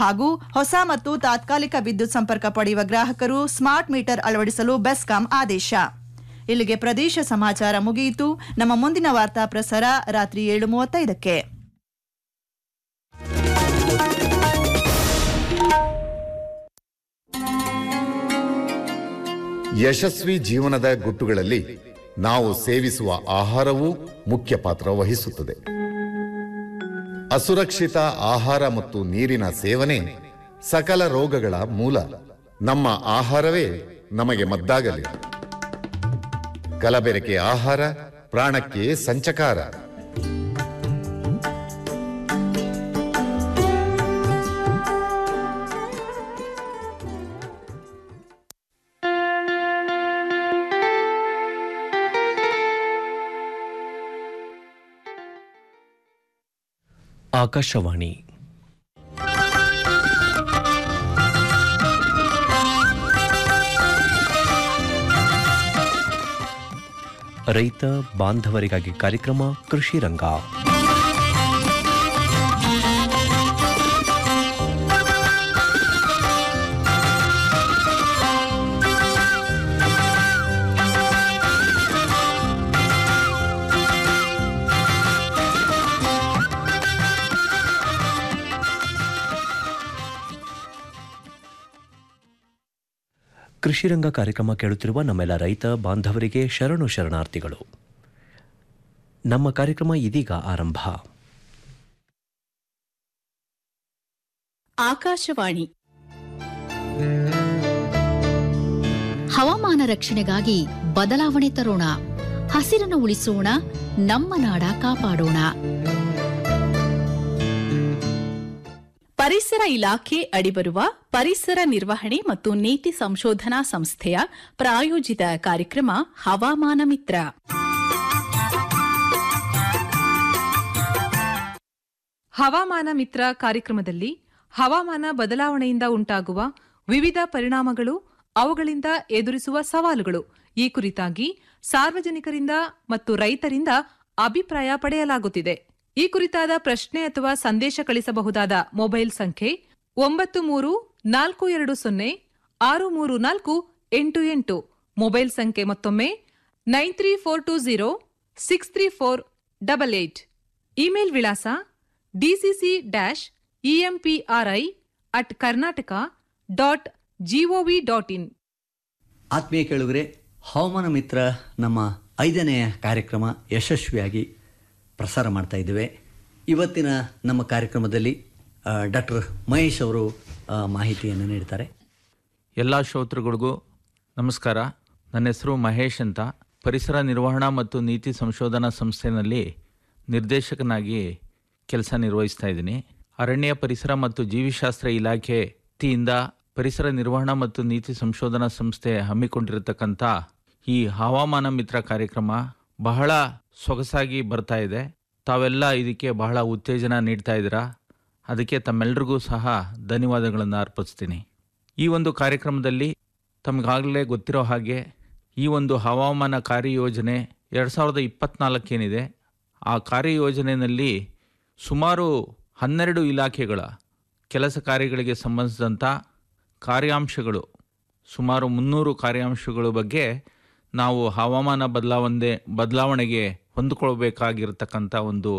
ಹಾಗೂ ಹೊಸ ಮತ್ತು ತಾತ್ಕಾಲಿಕ ವಿದ್ಯುತ್ ಸಂಪರ್ಕ ಪಡೆಯುವ ಗ್ರಾಹಕರು ಸ್ಮಾರ್ಟ್ ಮೀಟರ್ ಅಳವಡಿಸಲು ಬೆಸ್ಕಾಂ ಆದೇಶ ಇಲ್ಲಿಗೆ ಪ್ರದೇಶ ಸಮಾಚಾರ ಮುಗಿಯಿತು ನಮ್ಮ ಮುಂದಿನ ವಾರ್ತಾ ಪ್ರಸಾರ ರಾತ್ರಿ ಏಳು ಮೂವತ್ತೈದಕ್ಕೆ ಯಶಸ್ವಿ ಜೀವನದ ಗುಟ್ಟುಗಳಲ್ಲಿ ನಾವು ಸೇವಿಸುವ ಆಹಾರವೂ ಮುಖ್ಯ ಪಾತ್ರ ವಹಿಸುತ್ತದೆ ಅಸುರಕ್ಷಿತ ಆಹಾರ ಮತ್ತು ನೀರಿನ ಸೇವನೆ ಸಕಲ ರೋಗಗಳ ಮೂಲ ನಮ್ಮ ಆಹಾರವೇ ನಮಗೆ ಮದ್ದಾಗಲಿ ಕಲಬೆರಕೆ ಆಹಾರ ಪ್ರಾಣಕ್ಕೆ ಸಂಚಕಾರ ಆಕಾಶವಾಣಿ ರೈತ ಬಾಂಧವರಿಗಾಗಿ ಕಾರ್ಯಕ್ರಮ ಕೃಷಿ ರಂಗ ಕೃಷಿ ರಂಗ ಕಾರ್ಯಕ್ರಮ ಕೇಳುತ್ತಿರುವ ನಮ್ಮೆಲ್ಲ ರೈತ ಬಾಂಧವರಿಗೆ ಶರಣು ಶರಣಾರ್ಥಿಗಳು ನಮ್ಮ ಕಾರ್ಯಕ್ರಮ ಇದೀಗ ಆರಂಭ ಆಕಾಶವಾಣಿ ಹವಾಮಾನ ರಕ್ಷಣೆಗಾಗಿ ಬದಲಾವಣೆ ತರೋಣ ಹಸಿರನ್ನು ಉಳಿಸೋಣ ನಮ್ಮ ನಾಡ ಕಾಪಾಡೋಣ ಪರಿಸರ ಇಲಾಖೆ ಅಡಿಬರುವ ಪರಿಸರ ನಿರ್ವಹಣೆ ಮತ್ತು ನೀತಿ ಸಂಶೋಧನಾ ಸಂಸ್ಥೆಯ ಪ್ರಾಯೋಜಿತ ಕಾರ್ಯಕ್ರಮ ಹವಾಮಾನ ಮಿತ್ರ ಹವಾಮಾನ ಮಿತ್ರ ಕಾರ್ಯಕ್ರಮದಲ್ಲಿ ಹವಾಮಾನ ಬದಲಾವಣೆಯಿಂದ ಉಂಟಾಗುವ ವಿವಿಧ ಪರಿಣಾಮಗಳು ಅವುಗಳಿಂದ ಎದುರಿಸುವ ಸವಾಲುಗಳು ಈ ಕುರಿತಾಗಿ ಸಾರ್ವಜನಿಕರಿಂದ ಮತ್ತು ರೈತರಿಂದ ಅಭಿಪ್ರಾಯ ಪಡೆಯಲಾಗುತ್ತಿದೆ ಈ ಕುರಿತಾದ ಪ್ರಶ್ನೆ ಅಥವಾ ಸಂದೇಶ ಕಳಿಸಬಹುದಾದ ಮೊಬೈಲ್ ಸಂಖ್ಯೆ ಒಂಬತ್ತು ಮೂರು ನಾಲ್ಕು ಎರಡು ಸೊನ್ನೆ ಆರು ಮೂರು ನಾಲ್ಕು ಎಂಟು ಎಂಟು ಮೊಬೈಲ್ ಸಂಖ್ಯೆ ಮತ್ತೊಮ್ಮೆ nine three four two zero six three four double eight email ವಿಳಾಸ DCC dash EMPRI at Karnataka dot GOV dot in ಆತ್ಮೀಯ ಕೇಳುಗರೆ ಹವಾಮಾನ ಮಿತ್ರ ನಮ್ಮ ಐದನೆಯ ಕಾರ್ಯಕ್ರಮ ಯಶಸ್ವಿಯಾಗಿ ಪ್ರಸಾರ ಮಾಡ್ತಾ ಇದ್ದೇವೆ ಇವತ್ತಿನ ನಮ್ಮ ಕಾರ್ಯಕ್ರಮದಲ್ಲಿ ಡಾಕ್ಟರ್ ಮಹೇಶ್ ಅವರು ಆ, ಮಾಹಿತಿಯನ್ನು ನೀಡ್ತಾರೆ ಎಲ್ಲ ಶ್ರೋತೃಗಳಿಗೂ ನಮಸ್ಕಾರ ನನ್ನ ಹೆಸರು ಮಹೇಶ್ ಅಂತ ಪರಿಸರ ನಿರ್ವಹಣಾ ಮತ್ತು ನೀತಿ ಸಂಶೋಧನಾ ಸಂಸ್ಥೆಯಲ್ಲಿ ನಿರ್ದೇಶಕನಾಗಿ ಕೆಲಸ ನಿರ್ವಹಿಸ್ತಾ ಇದ್ದೀನಿ ಅರಣ್ಯ ಪರಿಸರ ಮತ್ತು ಜೀವಿಶಾಸ್ತ್ರ ಇಲಾಖೆ ವತಿಯಿಂದ ಪರಿಸರ ನಿರ್ವಹಣಾ ಮತ್ತು ನೀತಿ ಸಂಶೋಧನಾ ಸಂಸ್ಥೆ ಹಮ್ಮಿಕೊಂಡಿರತಕ್ಕಂಥ ಈ ಹವಾಮಾನ ಮಿತ್ರ ಕಾರ್ಯಕ್ರಮ ಬಹಳ ಸೊಗಸಾಗಿ ಬರ್ತಾ ಇದೆ ತಾವೆಲ್ಲ ಇದಕ್ಕೆ ಬಹಳ ಉತ್ತೇಜನ ನೀಡ್ತಾ ಇದ್ದೀರಾ ಅದಕ್ಕೆ ತಮ್ಮೆಲ್ಲರಿಗೂ ಸಹ ಧನ್ಯವಾದಗಳನ್ನು ಅರ್ಪಿಸ್ತೀನಿ ಈ ಒಂದು ಕಾರ್ಯಕ್ರಮದಲ್ಲಿ ತಮಗಾಗಲೇ ಗೊತ್ತಿರೋ ಹಾಗೆ ಈ ಒಂದು ಹವಾಮಾನ ಕಾರ್ಯಯೋಜನೆ ಎರಡು ಸಾವಿರದ ಇಪ್ಪತ್ನಾಲ್ಕೇನಿದೆ ಆ ಕಾರ್ಯಯೋಜನೆಯಲ್ಲಿ ಸುಮಾರು ಹನ್ನೆರಡು ಇಲಾಖೆಗಳ ಕೆಲಸ ಕಾರ್ಯಗಳಿಗೆ ಸಂಬಂಧಿಸಿದಂಥ ಕಾರ್ಯಾಂಶಗಳು ಸುಮಾರು ಮುನ್ನೂರು ಕಾರ್ಯಾಂಶಗಳ ಬಗ್ಗೆ ನಾವು ಹವಾಮಾನ ಬದಲಾವಣೆ ಬದಲಾವಣೆಗೆ ಹೊಂದಿಕೊಳ್ಬೇಕಾಗಿರತಕ್ಕಂಥ ಒಂದು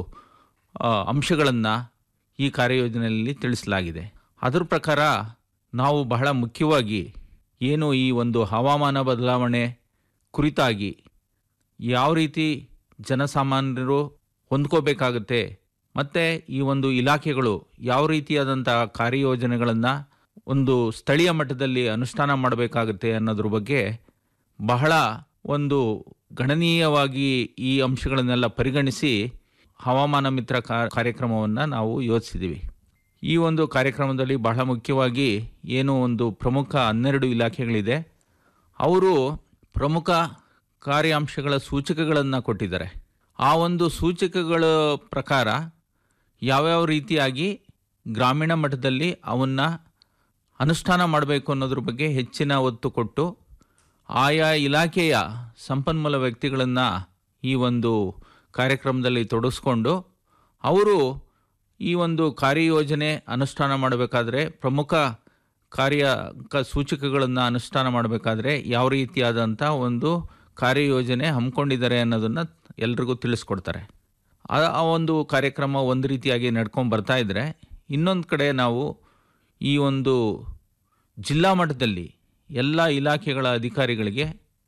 ಅಂಶಗಳನ್ನು ಈ ಕಾರ್ಯಯೋಜನೆಯಲ್ಲಿ ತಿಳಿಸಲಾಗಿದೆ ಅದರ ಪ್ರಕಾರ ನಾವು ಬಹಳ ಮುಖ್ಯವಾಗಿ ಏನು ಈ ಒಂದು ಹವಾಮಾನ ಬದಲಾವಣೆ ಕುರಿತಾಗಿ ಯಾವ ರೀತಿ ಜನಸಾಮಾನ್ಯರು ಹೊಂದ್ಕೋಬೇಕಾಗುತ್ತೆ ಮತ್ತು ಈ ಒಂದು ಇಲಾಖೆಗಳು ಯಾವ ರೀತಿಯಾದಂಥ ಕಾರ್ಯಯೋಜನೆಗಳನ್ನು ಒಂದು ಸ್ಥಳೀಯ ಮಟ್ಟದಲ್ಲಿ ಅನುಷ್ಠಾನ ಮಾಡಬೇಕಾಗುತ್ತೆ ಅನ್ನೋದ್ರ ಬಗ್ಗೆ ಬಹಳ ಒಂದು ಗಣನೀಯವಾಗಿ ಈ ಅಂಶಗಳನ್ನೆಲ್ಲ ಪರಿಗಣಿಸಿ ಹವಾಮಾನ ಮಿತ್ರ ಕಾರ್ಯಕ್ರಮವನ್ನು ನಾವು ಯೋಚಿಸಿದ್ದೀವಿ ಈ ಒಂದು ಕಾರ್ಯಕ್ರಮದಲ್ಲಿ ಬಹಳ ಮುಖ್ಯವಾಗಿ ಏನು ಒಂದು ಪ್ರಮುಖ ಹನ್ನೆರಡು ಇಲಾಖೆಗಳಿದೆ ಅವರು ಪ್ರಮುಖ ಕಾರ್ಯಾಂಶಗಳ ಸೂಚಕಗಳನ್ನು ಕೊಟ್ಟಿದ್ದಾರೆ ಆ ಒಂದು ಸೂಚಕಗಳ ಪ್ರಕಾರ ಯಾವ್ಯಾವ ರೀತಿಯಾಗಿ ಗ್ರಾಮೀಣ ಮಟ್ಟದಲ್ಲಿ ಅವನ್ನು ಅನುಷ್ಠಾನ ಮಾಡಬೇಕು ಅನ್ನೋದ್ರ ಬಗ್ಗೆ ಹೆಚ್ಚಿನ ಒತ್ತು ಕೊಟ್ಟು ಆಯಾ ಇಲಾಖೆಯ ಸಂಪನ್ಮೂಲ ವ್ಯಕ್ತಿಗಳನ್ನು ಈ ಒಂದು ಕಾರ್ಯಕ್ರಮದಲ್ಲಿ ತೊಡಗಿಸ್ಕೊಂಡು ಅವರು ಈ ಒಂದು ಕಾರ್ಯಯೋಜನೆ ಅನುಷ್ಠಾನ ಮಾಡಬೇಕಾದ್ರೆ ಪ್ರಮುಖ ಕಾರ್ಯ ಕ ಸೂಚಕಗಳನ್ನು ಅನುಷ್ಠಾನ ಮಾಡಬೇಕಾದ್ರೆ ಯಾವ ರೀತಿಯಾದಂಥ ಒಂದು ಕಾರ್ಯಯೋಜನೆ ಹಮ್ಮಿಕೊಂಡಿದ್ದಾರೆ ಅನ್ನೋದನ್ನು ಎಲ್ರಿಗೂ ತಿಳಿಸ್ಕೊಡ್ತಾರೆ ಆ ಆ ಒಂದು ಕಾರ್ಯಕ್ರಮ ಒಂದು ರೀತಿಯಾಗಿ ನಡ್ಕೊಂಡು ಬರ್ತಾ ಇದ್ದರೆ ಇನ್ನೊಂದು ಕಡೆ ನಾವು ಈ ಒಂದು ಜಿಲ್ಲಾ ಮಟ್ಟದಲ್ಲಿ ಎಲ್ಲ ಇಲಾಖೆಗಳ ಅಧಿಕಾರಿಗಳಿಗೆ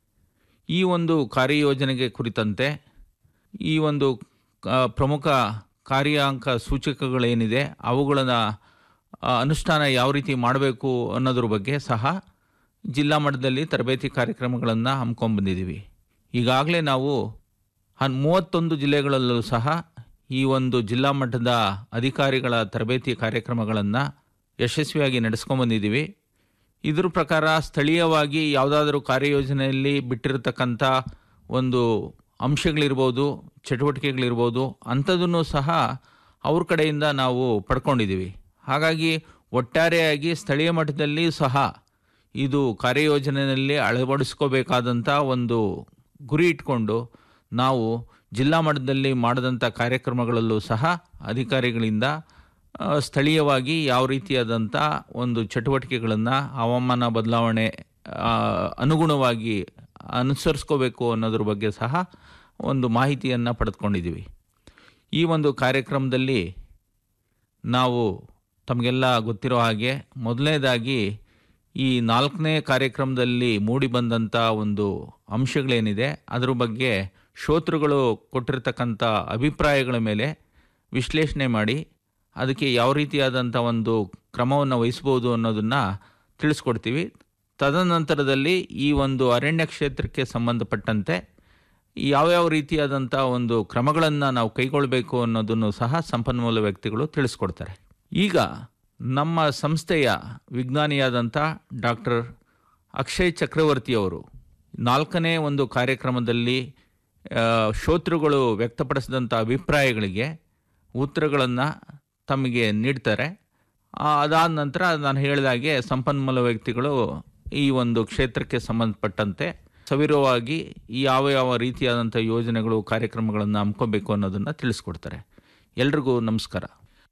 ಈ ಒಂದು ಕಾರ್ಯಯೋಜನೆಗೆ ಕುರಿತಂತೆ ಈ ಒಂದು ಆ, ಪ್ರಮುಖ ಕಾರ್ಯಾಂಕ ಸೂಚಕಗಳೇನಿದೆ ಅವುಗಳನ್ನ ಆ, ಅನುಷ್ಠಾನ ಯಾವ ರೀತಿ ಮಾಡಬೇಕು ಅನ್ನೋದ್ರ ಬಗ್ಗೆ ಸಹ ಜಿಲ್ಲಾ ಮಟ್ಟದಲ್ಲಿ ತರಬೇತಿ ಕಾರ್ಯಕ್ರಮಗಳನ್ನು ಹಮ್ಮಿಕೊಂಡ್ಬಂದಿದ್ದೀವಿ ಈಗಾಗಲೇ ನಾವು ಹನ್ ಮೂವತ್ತೊಂದು ಜಿಲ್ಲೆಗಳಲ್ಲೂ ಸಹ ಈ ಒಂದು ಜಿಲ್ಲಾ ಮಟ್ಟದ ಅಧಿಕಾರಿಗಳ ತರಬೇತಿ ಕಾರ್ಯಕ್ರಮಗಳನ್ನು ಯಶಸ್ವಿಯಾಗಿ ನಡೆಸ್ಕೊಂಡ್ಬಂದಿದ್ದೀವಿ ಇದ್ರ ಪ್ರಕಾರ ಸ್ಥಳೀಯವಾಗಿ ಯಾವುದಾದ್ರೂ ಕಾರ್ಯಯೋಜನೆಯಲ್ಲಿ ಬಿಟ್ಟಿರತಕ್ಕಂಥ ಒಂದು ಅಂಶಗಳಿರ್ಬೋದು ಚಟುವಟಿಕೆಗಳಿರ್ಬೋದು ಅಂಥದನ್ನು ಸಹ ಅವ್ರ ಕಡೆಯಿಂದ ನಾವು ಪಡ್ಕೊಂಡಿದ್ದೀವಿ ಹಾಗಾಗಿ ಒಟ್ಟಾರೆಯಾಗಿ ಸ್ಥಳೀಯ ಮಟ್ಟದಲ್ಲಿ ಸಹ ಇದು ಕಾರ್ಯಯೋಜನೆಯಲ್ಲಿ ಅಳವಡಿಸ್ಕೋಬೇಕಾದಂಥ ಒಂದು ಗುರಿ ಇಟ್ಕೊಂಡು ನಾವು ಜಿಲ್ಲಾ ಮಟ್ಟದಲ್ಲಿ ಮಾಡಿದಂಥ ಕಾರ್ಯಕ್ರಮಗಳಲ್ಲೂ ಸಹ ಅಧಿಕಾರಿಗಳಿಂದ ಆ, ಸ್ಥಳೀಯವಾಗಿ ಯಾವ ರೀತಿಯಾದಂಥ ಒಂದು ಚಟುವಟಿಕೆಗಳನ್ನು ಹವಾಮಾನ ಬದಲಾವಣೆ ಆ, ಅನುಗುಣವಾಗಿ ಅನುಸರಿಸ್ಕೋಬೇಕು ಅನ್ನೋದ್ರ ಬಗ್ಗೆ ಸಹ ಒಂದು ಮಾಹಿತಿಯನ್ನು ಪಡೆದುಕೊಂಡಿದ್ದೀವಿ ಈ ಒಂದು ಕಾರ್ಯಕ್ರಮದಲ್ಲಿ ನಾವು ತಮಗೆಲ್ಲ ಗೊತ್ತಿರೋ ಹಾಗೆ ಮೊದಲನೇದಾಗಿ ಈ ನಾಲ್ಕನೇ ಕಾರ್ಯಕ್ರಮದಲ್ಲಿ ಮೂಡಿ ಬಂದಂಥ ಒಂದು ಅಂಶಗಳೇನಿದೆ ಅದ್ರ ಬಗ್ಗೆ ಶ್ರೋತೃಗಳು ಕೊಟ್ಟಿರ್ತಕ್ಕಂಥ ಅಭಿಪ್ರಾಯಗಳ ಮೇಲೆ ವಿಶ್ಲೇಷಣೆ ಮಾಡಿ ಅದಕ್ಕೆ ಯಾವ ರೀತಿಯಾದಂಥ ಒಂದು ಕ್ರಮವನ್ನು ವಹಿಸ್ಬೋದು ಅನ್ನೋದನ್ನು ತಿಳಿಸ್ಕೊಡ್ತೀವಿ ತದನಂತರದಲ್ಲಿ ಈ ಒಂದು ಅರಣ್ಯ ಕ್ಷೇತ್ರಕ್ಕೆ ಸಂಬಂಧಪಟ್ಟಂತೆ ಯಾವ್ಯಾವ ರೀತಿಯಾದಂಥ ಒಂದು ಕ್ರಮಗಳನ್ನು ನಾವು ಕೈಗೊಳ್ಳಬೇಕು ಅನ್ನೋದನ್ನು ಸಹ ಸಂಪನ್ಮೂಲ ವ್ಯಕ್ತಿಗಳು ತಿಳಿಸ್ಕೊಡ್ತಾರೆ ಈಗ ನಮ್ಮ ಸಂಸ್ಥೆಯ ವಿಜ್ಞಾನಿಯಾದಂಥ ಡಾಕ್ಟರ್ ಅಕ್ಷಯ್ ಚಕ್ರವರ್ತಿಯವರು ನಾಲ್ಕನೇ ಒಂದು ಕಾರ್ಯಕ್ರಮದಲ್ಲಿ ಆ, ಶ್ರೋತೃಗಳು ವ್ಯಕ್ತಪಡಿಸಿದಂಥ ಅಭಿಪ್ರಾಯಗಳಿಗೆ ಉತ್ತರಗಳನ್ನು ತಮಗೆ ನೀಡ್ತಾರೆ ಆ, ಅದಾದ ನಂತರ ನಾನು ಹೇಳಿದಾಗೆ ಸಂಪನ್ಮೂಲ ವ್ಯಕ್ತಿಗಳು ಈ ಒಂದು ಕ್ಷೇತ್ರಕ್ಕೆ ಸಂಬಂಧಪಟ್ಟಂತೆ ಸವಿರವಾಗಿ ಯಾವ ಯಾವ ರೀತಿಯಾದಂಥ ಯೋಜನೆಗಳು ಕಾರ್ಯಕ್ರಮಗಳನ್ನು ಹಮ್ಮಿಕೋಬೇಕು ಅನ್ನೋದನ್ನು ತಿಳಿಸ್ಕೊಡ್ತಾರೆ ಎಲ್ರಿಗೂ ನಮಸ್ಕಾರ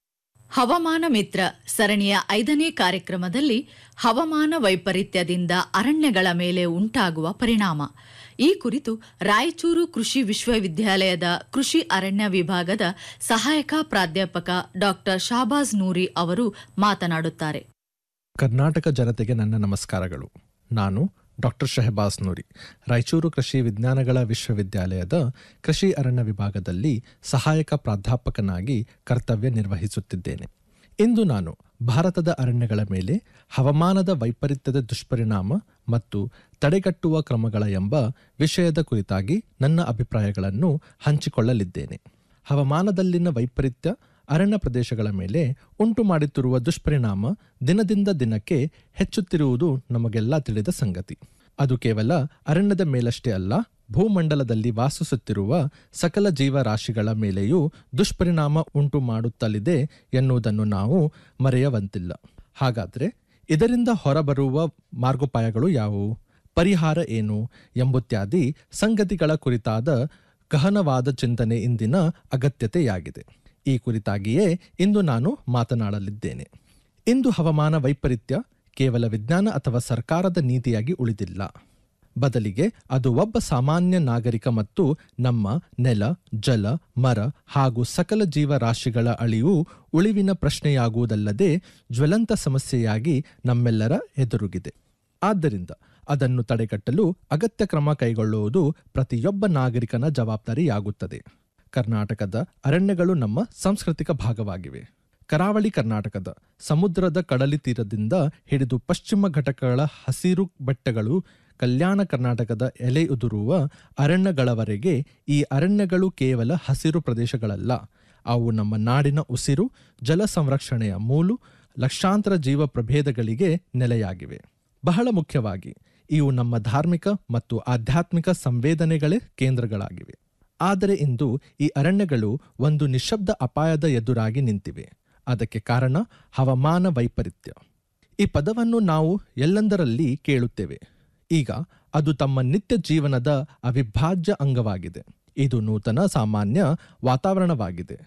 ಹವಾಮಾನ ಮಿತ್ರ ಸರಣಿಯ ಐದನೇ ಕಾರ್ಯಕ್ರಮದಲ್ಲಿ ಹವಾಮಾನ ವೈಪರೀತ್ಯದಿಂದ ಅರಣ್ಯಗಳ ಮೇಲೆ ಉಂಟಾಗುವ ಪರಿಣಾಮ ಈ ಕುರಿತು ರಾಯಚೂರು ಕೃಷಿ ವಿಶ್ವವಿದ್ಯಾಲಯದ ಕೃಷಿ ಅರಣ್ಯ ವಿಭಾಗದ ಸಹಾಯಕ ಪ್ರಾಧ್ಯಾಪಕ ಡಾಕ್ಟರ್ ಶಾಬಾಜ್ ನೂರಿ ಅವರು ಮಾತನಾಡುತ್ತಾರೆ ಕರ್ನಾಟಕ ಜನತೆಗೆ ನನ್ನ ನಮಸ್ಕಾರಗಳು ನಾನು ಡಾಕ್ಟರ್ ಶಹಬಾಸ್ ನೂರಿ ರಾಯಚೂರು ಕೃಷಿ ವಿಜ್ಞಾನಗಳ ವಿಶ್ವವಿದ್ಯಾಲಯದ ಕೃಷಿ ಅರಣ್ಯ ವಿಭಾಗದಲ್ಲಿ ಸಹಾಯಕ ಪ್ರಾಧ್ಯಾಪಕನಾಗಿ ಕರ್ತವ್ಯ ನಿರ್ವಹಿಸುತ್ತಿದ್ದೇನೆ ಇಂದು ನಾನು ಭಾರತದ ಅರಣ್ಯಗಳ ಮೇಲೆ ಹವಾಮಾನದ ವೈಪರೀತ್ಯದ ದುಷ್ಪರಿಣಾಮ ಮತ್ತು ತಡೆಗಟ್ಟುವ ಕ್ರಮಗಳ ಎಂಬ ವಿಷಯದ ಕುರಿತಾಗಿ ನನ್ನ ಅಭಿಪ್ರಾಯಗಳನ್ನು ಹಂಚಿಕೊಳ್ಳಲಿದ್ದೇನೆ ಹವಾಮಾನದಲ್ಲಿನ ವೈಪರೀತ್ಯ ಅರಣ್ಯ ಪ್ರದೇಶಗಳ ಮೇಲೆ ಉಂಟು ಮಾಡುತ್ತಿರುವ ದುಷ್ಪರಿಣಾಮ ದಿನದಿಂದ ದಿನಕ್ಕೆ ಹೆಚ್ಚುತ್ತಿರುವುದು ನಮಗೆಲ್ಲ ತಿಳಿದ ಸಂಗತಿ ಅದು ಕೇವಲ ಅರಣ್ಯದ ಮೇಲಷ್ಟೇ ಅಲ್ಲ ಭೂಮಂಡಲದಲ್ಲಿ ವಾಸಿಸುತ್ತಿರುವ ಸಕಲ ಜೀವರಾಶಿಗಳ ಮೇಲೆಯೂ ದುಷ್ಪರಿಣಾಮ ಉಂಟು ಮಾಡುತ್ತಲಿದೆ ಎನ್ನುವುದನ್ನು ನಾವು ಮರೆಯುವಂತಿಲ್ಲ ಹಾಗಾದ್ರೆ ಇದರಿಂದ ಹೊರಬರುವ ಮಾರ್ಗೋಪಾಯಗಳು ಯಾವುವು ಪರಿಹಾರ ಏನು ಎಂಬುತ್ಯಾದಿ ಸಂಗತಿಗಳ ಕುರಿತಾದ ಗಹನವಾದ ಚಿಂತನೆ ಇಂದಿನ ಅಗತ್ಯತೆಯಾಗಿದೆ ಈ ಕುರಿತಾಗಿಯೇ ಇಂದು ನಾನು ಮಾತನಾಡಲಿದ್ದೇನೆ ಇಂದು ಹವಾಮಾನ ವೈಪರೀತ್ಯ ಕೇವಲ ವಿಜ್ಞಾನ ಅಥವಾ ಸರ್ಕಾರದ ನೀತಿಯಾಗಿ ಉಳಿದಿಲ್ಲ ಬದಲಿಗೆ ಅದು ಒಬ್ಬ ಸಾಮಾನ್ಯ ನಾಗರಿಕ ಮತ್ತು ನಮ್ಮ ನೆಲ ಜಲ ಮರ ಹಾಗೂ ಸಕಲ ಜೀವರಾಶಿಗಳ ಅಳಿವು ಉಳಿವಿನ ಪ್ರಶ್ನೆಯಾಗುವುದಲ್ಲದೆ ಜ್ವಲಂತ ಸಮಸ್ಯೆಯಾಗಿ ನಮ್ಮೆಲ್ಲರ ಎದುರುಗಿದೆ ಆದ್ದರಿಂದ ಅದನ್ನು ತಡೆಗಟ್ಟಲು ಅಗತ್ಯ ಕ್ರಮ ಕೈಗೊಳ್ಳುವುದು ಪ್ರತಿಯೊಬ್ಬ ನಾಗರಿಕನ ಜವಾಬ್ದಾರಿಯಾಗುತ್ತದೆ ಕರ್ನಾಟಕದ ಅರಣ್ಯಗಳು ನಮ್ಮ ಸಾಂಸ್ಕೃತಿಕ ಭಾಗವಾಗಿವೆ ಕರಾವಳಿ ಕರ್ನಾಟಕದ ಸಮುದ್ರದ ಕಡಲಿ ತೀರದಿಂದ ಹಿಡಿದು ಪಶ್ಚಿಮ ಘಟಕಗಳ ಹಸಿರು ಬೆಟ್ಟಗಳು ಕಲ್ಯಾಣ ಕರ್ನಾಟಕದ ಎಲೆ ಉದುರುವ ಅರಣ್ಯಗಳವರೆಗೆ ಈ ಅರಣ್ಯಗಳು ಕೇವಲ ಹಸಿರು ಪ್ರದೇಶಗಳಲ್ಲ ಅವು ನಮ್ಮ ನಾಡಿನ ಉಸಿರು ಜಲ ಸಂರಕ್ಷಣೆಯ ಮೂಲು ಲಕ್ಷಾಂತರ ಜೀವ ಪ್ರಭೇದಗಳಿಗೆ ನೆಲೆಯಾಗಿವೆ ಬಹಳ ಮುಖ್ಯವಾಗಿ ಇವು ನಮ್ಮ ಧಾರ್ಮಿಕ ಮತ್ತು ಆಧ್ಯಾತ್ಮಿಕ ಸಂವೇದನೆಗಳೇ ಕೇಂದ್ರಗಳಾಗಿವೆ ಆದರೆ ಇಂದು ಈ ಅರಣ್ಯಗಳು ಒಂದು ನಿಶಬ್ದ ಅಪಾಯದ ಎದುರಾಗಿ ನಿಂತಿವೆ ಅದಕ್ಕೆ ಕಾರಣ ಹವಾಮಾನ ವೈಪರೀತ್ಯ ಈ ಪದವನ್ನು ನಾವು ಎಲ್ಲೆಂದರಲ್ಲಿ ಕೇಳುತ್ತೇವೆ ಈಗ ಅದು ತಮ್ಮ ನಿತ್ಯ ಜೀವನದ ಅವಿಭಾಜ್ಯ ಅಂಗವಾಗಿದೆ ಇದು ನೂತನ ಸಾಮಾನ್ಯ ವಾತಾವರಣವಾಗಿದೆ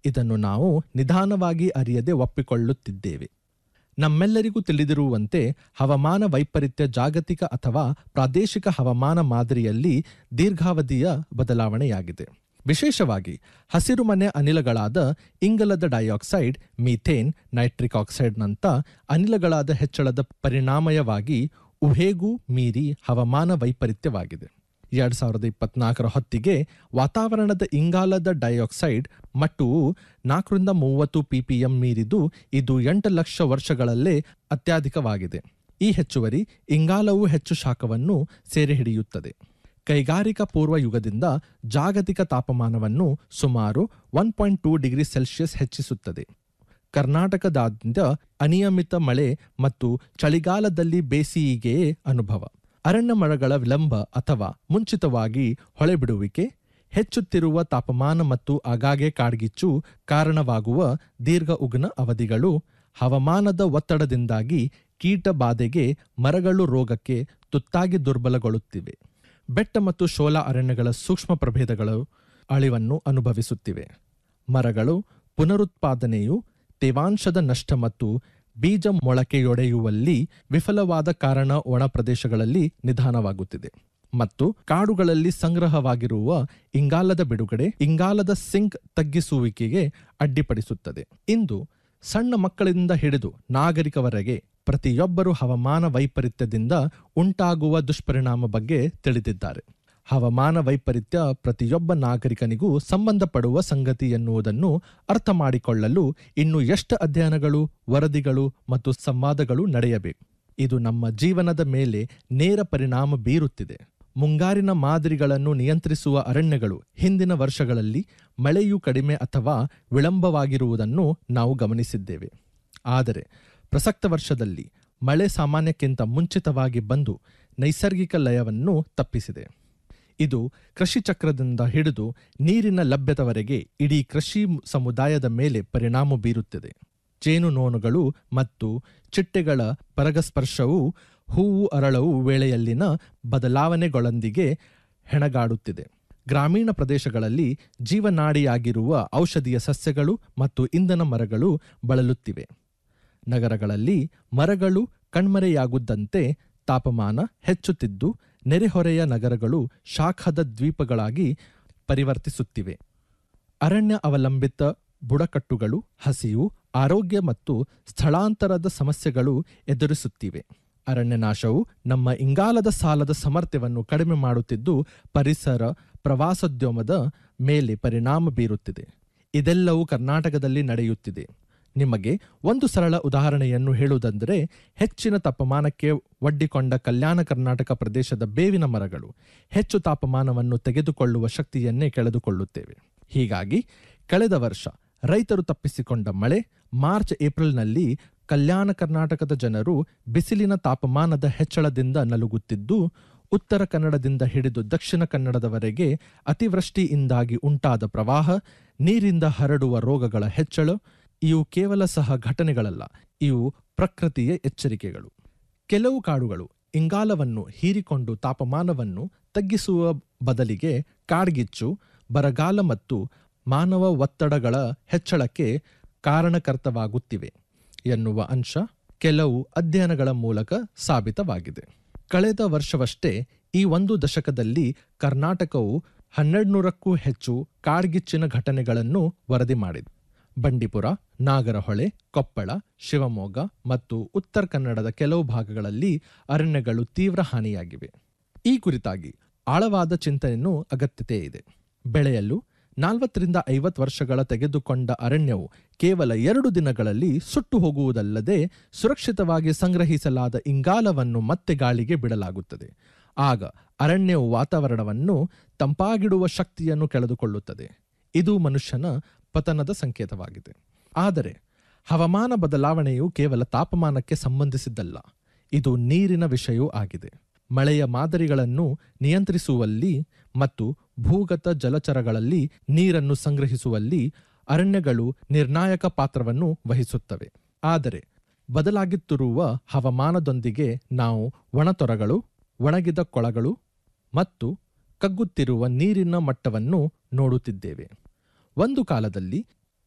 ಇದನ್ನು ನಾವು ನಿಧಾನವಾಗಿ ಅರಿಯದೆ ಒಪ್ಪಿಕೊಳ್ಳುತ್ತಿದ್ದೇವೆ ನಮ್ಮೆಲ್ಲರಿಗೂ ತಿಳಿದಿರುವಂತೆ ಹವಾಮಾನ ವೈಪರೀತ್ಯ ಜಾಗತಿಕ ಅಥವಾ ಪ್ರಾದೇಶಿಕ ಹವಾಮಾನ ಮಾದರಿಯಲ್ಲಿ ದೀರ್ಘಾವಧಿಯ ಬದಲಾವಣೆಯಾಗಿದೆ ವಿಶೇಷವಾಗಿ ಹಸಿರುಮನೆ ಅನಿಲಗಳಾದ ಇಂಗಲದ ಡೈಆಕ್ಸೈಡ್ ಮೀಥೇನ್ ನೈಟ್ರಿಕ್ ಆಕ್ಸೈಡ್ನಂಥ ಅನಿಲಗಳಾದ ಹೆಚ್ಚಳದ ಪರಿಣಾಮಯವಾಗಿ ಉಹೇಗೂ ಮೀರಿ ಹವಾಮಾನ ವೈಪರೀತ್ಯವಾಗಿದೆ ಎರಡ್ ಸಾವಿರದ ಇಪ್ಪತ್ನಾಲ್ಕರ ಹೊತ್ತಿಗೆ ವಾತಾವರಣದ ಇಂಗಾಲದ ಡೈಆಕ್ಸೈಡ್ ಮಟ್ಟವು ನಾಲ್ಕರಿಂದ ಮೂವತ್ತು ಪಿಪಿಎಂ ಮೀರಿದು ಇದು ಎಂಟು ಲಕ್ಷ ವರ್ಷಗಳಲ್ಲೇ ಅತ್ಯಧಿಕವಾಗಿದೆ ಈ ಹೆಚ್ಚುವರಿ ಇಂಗಾಲವು ಹೆಚ್ಚು ಶಾಖವನ್ನು ಸೆರೆ ಹಿಡಿಯುತ್ತದೆ ಕೈಗಾರಿಕಾ ಪೂರ್ವ ಯುಗದಿಂದ ಜಾಗತಿಕ ತಾಪಮಾನವನ್ನು ಸುಮಾರು one point two degree Celsius ಹೆಚ್ಚಿಸುತ್ತದೆ ಕರ್ನಾಟಕದಾದ್ಯಂತ ಅನಿಯಮಿತ ಮಳೆ ಮತ್ತು ಚಳಿಗಾಲದಲ್ಲಿ ಬೇಸಿಗೆಯೇ ಅನುಭವ ಅರಣ್ಯ ಮರಗಳ ವಿಳಂಬ ಅಥವಾ ಮುಂಚಿತವಾಗಿ ಹೊಳೆಬಿಡುವಿಕೆ ಹೆಚ್ಚುತ್ತಿರುವ ತಾಪಮಾನ ಮತ್ತು ಆಗಾಗ್ಗೆ ಕಾಡ್ಗಿಚ್ಚು ಕಾರಣವಾಗುವ ದೀರ್ಘ ಉಗ್ನ ಅವಧಿಗಳು ಹವಾಮಾನದ ಒತ್ತಡದಿಂದಾಗಿ ಕೀಟ ಬಾಧೆಗೆ ಮರಗಳು ರೋಗಕ್ಕೆ ತುತ್ತಾಗಿ ದುರ್ಬಲಗೊಳ್ಳುತ್ತಿವೆ ಬೆಟ್ಟ ಮತ್ತು ಶೋಲ ಅರಣ್ಯಗಳ ಸೂಕ್ಷ್ಮ ಪ್ರಭೇದಗಳು ಅಳಿವನ್ನು ಅನುಭವಿಸುತ್ತಿವೆ ಮರಗಳು ಪುನರುತ್ಪಾದನೆಯು ತೇವಾಂಶದ ನಷ್ಟ ಮತ್ತು ಬೀಜ ಮೊಳಕೆಯೊಡೆಯುವಲ್ಲಿ ವಿಫಲವಾದ ಕಾರಣ ಒಣ ಪ್ರದೇಶಗಳಲ್ಲಿ ನಿಧಾನವಾಗುತ್ತಿದೆ ಮತ್ತು ಕಾಡುಗಳಲ್ಲಿ ಸಂಗ್ರಹವಾಗಿರುವ ಇಂಗಾಲದ ಬಿಡುಗಡೆ ಇಂಗಾಲದ ಸಿಂಕ್ ತಗ್ಗಿಸುವಿಕೆಗೆ ಅಡ್ಡಿಪಡಿಸುತ್ತದೆ ಇಂದು ಸಣ್ಣ ಮಕ್ಕಳಿಂದ ಹಿಡಿದು ನಾಗರಿಕವರೆಗೆ ಪ್ರತಿಯೊಬ್ಬರು ಹವಾಮಾನ ವೈಪರೀತ್ಯದಿಂದ ಉಂಟಾಗುವ ದುಷ್ಪರಿಣಾಮ ಬಗ್ಗೆ ತಿಳಿದಿದ್ದಾರೆ ಹವಾಮಾನ ವೈಪರೀತ್ಯ ಪ್ರತಿಯೊಬ್ಬ ನಾಗರಿಕನಿಗೂ ಸಂಬಂಧಪಡುವ ಸಂಗತಿ ಎನ್ನುವುದನ್ನು ಅರ್ಥ ಮಾಡಿಕೊಳ್ಳಲು ಇನ್ನು ಎಷ್ಟು ಅಧ್ಯಯನಗಳು ವರದಿಗಳು ಮತ್ತು ಸಂವಾದಗಳು ನಡೆಯಬೇಕು ಇದು ನಮ್ಮ ಜೀವನದ ಮೇಲೆ ನೇರ ಪರಿಣಾಮ ಬೀರುತ್ತಿದೆ ಮುಂಗಾರಿನ ಮಾದರಿಗಳನ್ನು ನಿಯಂತ್ರಿಸುವ ಅರಣ್ಯಗಳು ಹಿಂದಿನ ವರ್ಷಗಳಲ್ಲಿ ಮಳೆಯು ಕಡಿಮೆ ಅಥವಾ ವಿಳಂಬವಾಗಿರುವುದನ್ನು ನಾವು ಗಮನಿಸಿದ್ದೇವೆ ಆದರೆ ಪ್ರಸಕ್ತ ವರ್ಷದಲ್ಲಿ ಮಳೆ ಸಾಮಾನ್ಯಕ್ಕಿಂತ ಮುಂಚಿತವಾಗಿ ಬಂದು ನೈಸರ್ಗಿಕ ಲಯವನ್ನು ತಪ್ಪಿಸಿದೆ ಇದು ಕೃಷಿ ಚಕ್ರದಿಂದ ಹಿಡಿದು ನೀರಿನ ಲಭ್ಯತವರೆಗೆ ಇಡೀ ಕೃಷಿ ಸಮುದಾಯದ ಮೇಲೆ ಪರಿಣಾಮ ಬೀರುತ್ತದೆ ಜೇನುನೋನುಗಳು ಮತ್ತು ಚಿಟ್ಟೆಗಳ ಪರಗಸ್ಪರ್ಶವು ಹೂವು ಅರಳವು ವೇಳೆಯಲ್ಲಿನ ಬದಲಾವಣೆಗಳೊಂದಿಗೆ ಹೆಣಗಾಡುತ್ತಿದೆ ಗ್ರಾಮೀಣ ಪ್ರದೇಶಗಳಲ್ಲಿ ಜೀವನಾಡಿಯಾಗಿರುವ ಔಷಧೀಯ ಸಸ್ಯಗಳು ಮತ್ತು ಇಂಧನ ಮರಗಳು ಬಳಲುತ್ತಿವೆ ನಗರಗಳಲ್ಲಿ ಮರಗಳು ಕಣ್ಮರೆಯಾಗುದ್ದಂತೆ ತಾಪಮಾನ ಹೆಚ್ಚುತ್ತಿದ್ದು ನೆರೆಹೊರೆಯ ನಗರಗಳು ಶಾಖದ ದ್ವೀಪಗಳಾಗಿ ಪರಿವರ್ತಿಸುತ್ತಿವೆ ಅರಣ್ಯ ಅವಲಂಬಿತ ಬುಡಕಟ್ಟುಗಳು ಹಸಿವು ಆರೋಗ್ಯ ಮತ್ತು ಸ್ಥಳಾಂತರದ ಸಮಸ್ಯೆಗಳು ಎದುರಿಸುತ್ತಿವೆ ಅರಣ್ಯನಾಶವು ನಮ್ಮ ಇಂಗಾಲದ ಸಾಲದ ಸಾಮರ್ಥ್ಯವನ್ನು ಕಡಿಮೆ ಮಾಡುತ್ತಿದ್ದು ಪರಿಸರ ಪ್ರವಾಸೋದ್ಯಮದ ಮೇಲೆ ಪರಿಣಾಮ ಬೀರುತ್ತಿದೆ ಇದೆಲ್ಲವೂ ಕರ್ನಾಟಕದಲ್ಲಿ ನಡೆಯುತ್ತಿದೆ ನಿಮಗೆ ಒಂದು ಸರಳ ಉದಾಹರಣೆಯನ್ನು ಹೇಳುವುದೆಂದರೆ ಹೆಚ್ಚಿನ ತಾಪಮಾನಕ್ಕೆ ಒಡ್ಡಿಕೊಂಡ ಕಲ್ಯಾಣ ಕರ್ನಾಟಕ ಪ್ರದೇಶದ ಬೇವಿನ ಮರಗಳು ಹೆಚ್ಚು ತಾಪಮಾನವನ್ನು ತೆಗೆದುಕೊಳ್ಳುವ ಶಕ್ತಿಯನ್ನೇ ಕಳೆದುಕೊಳ್ಳುತ್ತೇವೆ ಹೀಗಾಗಿ ಕಳೆದ ವರ್ಷ ರೈತರು ತಪ್ಪಿಸಿಕೊಂಡ ಮಳೆ ಮಾರ್ಚ್ ಏಪ್ರಿಲ್ನಲ್ಲಿ ಕಲ್ಯಾಣ ಕರ್ನಾಟಕದ ಜನರು ಬಿಸಿಲಿನ ತಾಪಮಾನದ ಹೆಚ್ಚಳದಿಂದ ನಲುಗುತ್ತಿದ್ದು ಉತ್ತರ ಕನ್ನಡದಿಂದ ಹಿಡಿದು ದಕ್ಷಿಣ ಕನ್ನಡದವರೆಗೆ ಅತಿವೃಷ್ಟಿಯಿಂದಾಗಿ ಉಂಟಾದ ಪ್ರವಾಹ ನೀರಿಂದ ಹರಡುವ ರೋಗಗಳ ಹೆಚ್ಚಳ ಇವು ಕೇವಲ ಸಹ ಘಟನೆಗಳಲ್ಲ ಇವು ಪ್ರಕೃತಿಯ ಎಚ್ಚರಿಕೆಗಳು ಕೆಲವು ಕಾಡುಗಳು ಇಂಗಾಲವನ್ನು ಹೀರಿಕೊಂಡು ತಾಪಮಾನವನ್ನು ತಗ್ಗಿಸುವ ಬದಲಿಗೆ ಕಾಡ್ಗಿಚ್ಚು ಬರಗಾಲ ಮತ್ತು ಮಾನವ ಒತ್ತಡಗಳ ಹೆಚ್ಚಳಕ್ಕೆ ಕಾರಣಕರ್ತವಾಗುತ್ತಿವೆ ಎನ್ನುವ ಅಂಶ ಕೆಲವು ಅಧ್ಯಯನಗಳ ಮೂಲಕ ಸಾಬೀತವಾಗಿದೆ ಕಳೆದ ವರ್ಷವಷ್ಟೇ ಈ ಒಂದು ದಶಕದಲ್ಲಿ ಕರ್ನಾಟಕವು ಹನ್ನೆರಡುನೂರಕ್ಕೂ ಹೆಚ್ಚು ಕಾಡ್ಗಿಚ್ಚಿನ ಘಟನೆಗಳನ್ನು ವರದಿ ಮಾಡಿದೆ ಬಂಡೀಪುರ ನಾಗರಹೊಳೆ ಕೊಪ್ಪಳ ಶಿವಮೊಗ್ಗ ಮತ್ತು ಉತ್ತರ ಕನ್ನಡದ ಕೆಲವು ಭಾಗಗಳಲ್ಲಿ ಅರಣ್ಯಗಳು ತೀವ್ರ ಹಾನಿಯಾಗಿವೆ ಈ ಕುರಿತಾಗಿ ಆಳವಾದ ಚಿಂತನೆಯನ್ನು ಅಗತ್ಯತೆ ಇದೆ ಬೆಳೆಯಲು ನಾಲ್ವತ್ತರಿಂದ ಐವತ್ತು ವರ್ಷಗಳ ತೆಗೆದುಕೊಂಡ ಅರಣ್ಯವು ಕೇವಲ ಎರಡು ದಿನಗಳಲ್ಲಿ ಸುಟ್ಟು ಹೋಗುವುದಲ್ಲದೆ ಸುರಕ್ಷಿತವಾಗಿ ಸಂಗ್ರಹಿಸಲಾದ ಇಂಗಾಲವನ್ನು ಮತ್ತೆ ಗಾಳಿಗೆ ಬಿಡಲಾಗುತ್ತದೆ ಆಗ ಅರಣ್ಯವು ವಾತಾವರಣವನ್ನು ತಂಪಾಗಿಡುವ ಶಕ್ತಿಯನ್ನು ಕಳೆದುಕೊಳ್ಳುತ್ತದೆ ಇದು ಮನುಷ್ಯನ ಪತನದ ಸಂಕೇತವಾಗಿದೆ ಆದರೆ ಹವಾಮಾನ ಬದಲಾವಣೆಯು ಕೇವಲ ತಾಪಮಾನಕ್ಕೆ ಸಂಬಂಧಿಸಿದ್ದಲ್ಲ ಇದು ನೀರಿನ ವಿಷಯವೂ ಆಗಿದೆ ಮಳೆಯ ಮಾದರಿಗಳನ್ನು ನಿಯಂತ್ರಿಸುವಲ್ಲಿ ಮತ್ತು ಭೂಗತ ಜಲಚರಗಳಲ್ಲಿ ನೀರನ್ನು ಸಂಗ್ರಹಿಸುವಲ್ಲಿ ಅರಣ್ಯಗಳು ನಿರ್ಣಾಯಕ ಪಾತ್ರವನ್ನು ವಹಿಸುತ್ತವೆ ಆದರೆ ಬದಲಾಗುತ್ತಿರುವ ಹವಾಮಾನದೊಂದಿಗೆ ನಾವು ಒಣತೊರಗಳು ಒಣಗಿದ ಕೊಳಗಳು ಮತ್ತು ಕಗ್ಗುತ್ತಿರುವ ನೀರಿನ ಮಟ್ಟವನ್ನು ನೋಡುತ್ತಿದ್ದೇವೆ ಒಂದು ಕಾಲದಲ್ಲಿ